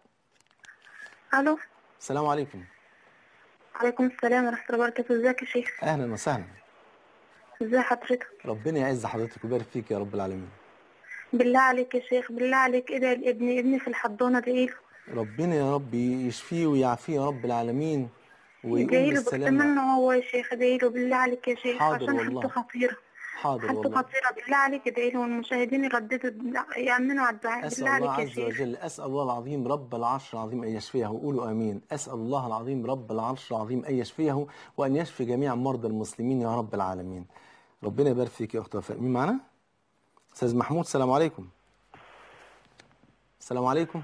الو السلام عليكم عليكم السلام ورحمة الله وبركاته ازيك يا شيخ أهلا وسهلا ازي حضرتك ربنا يعز حضرتك ويبارك فيك يا رب العالمين بالله عليك يا شيخ بالله عليك ادعي لابني ابني في الحضانة ادعيله ربنا يا رب يشفيه ويعافيه يا رب العالمين ويقوم ادعيله بالسلامة بتمنى هو يا شيخ ادعيله بالله عليك يا شيخ حاضر عشان والله. حالته خطيرة حاضر حالته والله خطيرة بالله عليك ادعيله والمشاهدين يرددوا يأمنوا على الدعاء أسأل بالله الله عليك يا عز شيخ وجل أسأل الله العظيم رب العرش العظيم أن يشفيه وقولوا آمين أسأل الله العظيم رب العرش العظيم أن يشفيه وأن يشفي جميع مرضى المسلمين يا رب العالمين ربنا يبارك فيك يا أخت وفاء مين معانا؟ أستاذ محمود السلام عليكم السلام عليكم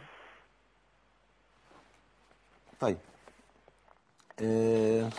طيب آه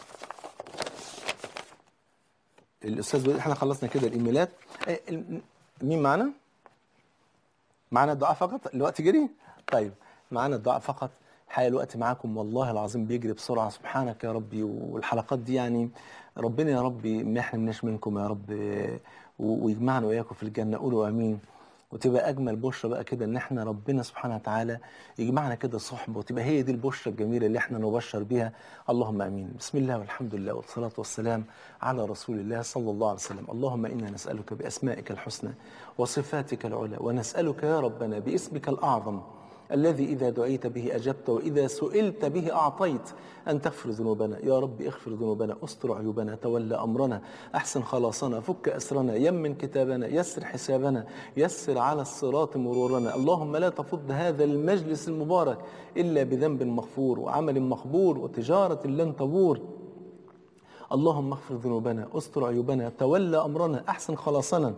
الأستاذ بدر احنا خلصنا كده الإيميلات آه ال- مين معانا؟ معانا الدعاء فقط الوقت جري طيب معانا الدعاء فقط الحقيقه الوقت معاكم والله العظيم بيجري بسرعه سبحانك يا ربي والحلقات دي يعني ربنا يا ربي ما يحرمناش منكم يا رب و- ويجمعنا واياكم في الجنه قولوا امين وتبقى اجمل بشرى بقى كده ان احنا ربنا سبحانه وتعالى يجمعنا كده صحبه وتبقى هي دي البشرى الجميله اللي احنا نبشر بيها اللهم امين بسم الله والحمد لله والصلاه والسلام على رسول الله صلى الله عليه وسلم اللهم انا نسالك باسمائك الحسنى وصفاتك العلى ونسالك يا ربنا باسمك الاعظم الذي إذا دعيت به أجبت وإذا سئلت به أعطيت أن تغفر ذنوبنا يا رب اغفر ذنوبنا استر عيوبنا تولى أمرنا أحسن خلاصنا فك أسرنا يمن كتابنا يسر حسابنا يسر على الصراط مرورنا اللهم لا تفض هذا المجلس المبارك إلا بذنب مغفور وعمل مقبول وتجارة لن تبور اللهم اغفر ذنوبنا استر عيوبنا تولى امرنا احسن خلاصنا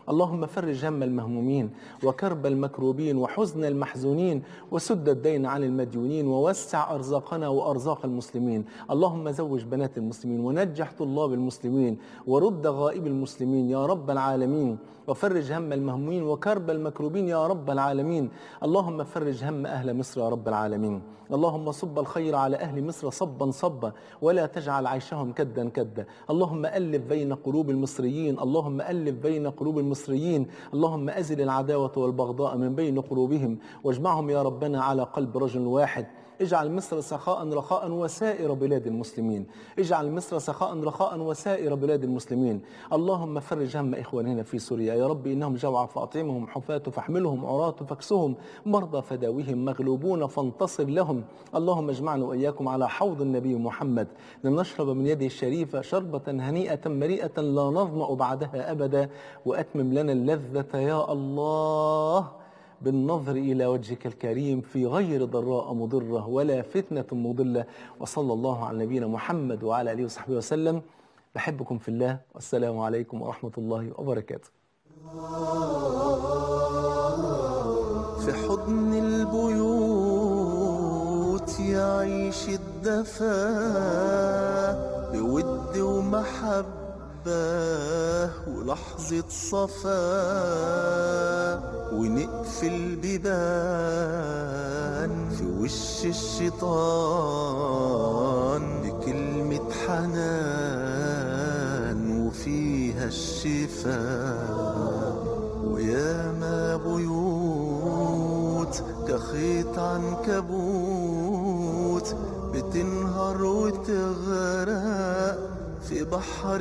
اللهم فرج هم المهمومين وكرب المكروبين وحزن المحزونين وسد الدين عن المديونين ووسع أرزاقنا وأرزاق المسلمين اللهم زوج بنات المسلمين ونجح طلاب المسلمين ورد غائب المسلمين يا رب العالمين وفرج هم المهمومين وكرب المكروبين يا رب العالمين اللهم فرج هم أهل مصر يا رب العالمين اللهم صب الخير على أهل مصر صبا صبا ولا تجعل عيشهم كدا كدا اللهم ألف بين قلوب المصريين اللهم ألف بين قلوب المصريين اللهم أزل العداوة والبغضاء من بين قلوبهم واجمعهم يا ربنا على قلب رجل واحد اجعل مصر سخاء رخاء وسائر بلاد المسلمين اجعل مصر سخاء رخاء وسائر بلاد المسلمين اللهم فرج هم إخواننا في سوريا يا رب إنهم جوع فأطعمهم حفاة فاحملهم عراة فاكسهم مرضى فداويهم مغلوبون فانتصر لهم اللهم اجمعنا وإياكم على حوض النبي محمد لنشرب من يده الشريفة شربة هنيئة مريئة لا نظمأ بعدها أبدا وأتمم لنا اللذة يا الله بالنظر إلى وجهك الكريم في غير ضراء مضرة ولا فتنة مضلة وصلى الله على نبينا محمد وعلى آله وصحبه وسلم بحبكم في الله والسلام عليكم ورحمة الله وبركاته في حضن البيوت يعيش الدفا بود ومحبة ولحظة صفا ونقفل بيبان في وش الشيطان بكلمة حنان وفيها الشفاء وياما بيوت كخيط عنكبوت بتنهار وتغرق في بحر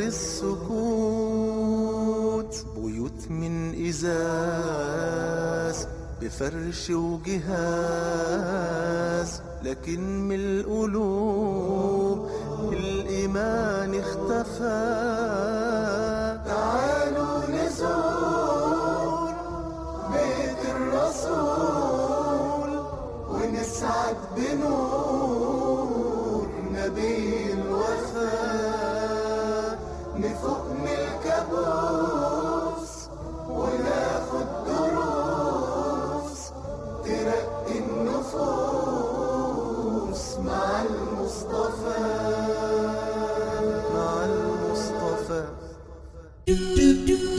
السكوت بيوت من إزاز بفرش وجهاز لكن من القلوب الإيمان اختفى تعالوا نزور بيت الرسول ونسعد بنور نبي الوفاء نفوق من الكابوس وناخد دروس ترقي النفوس مع المصطفى مع المصطفى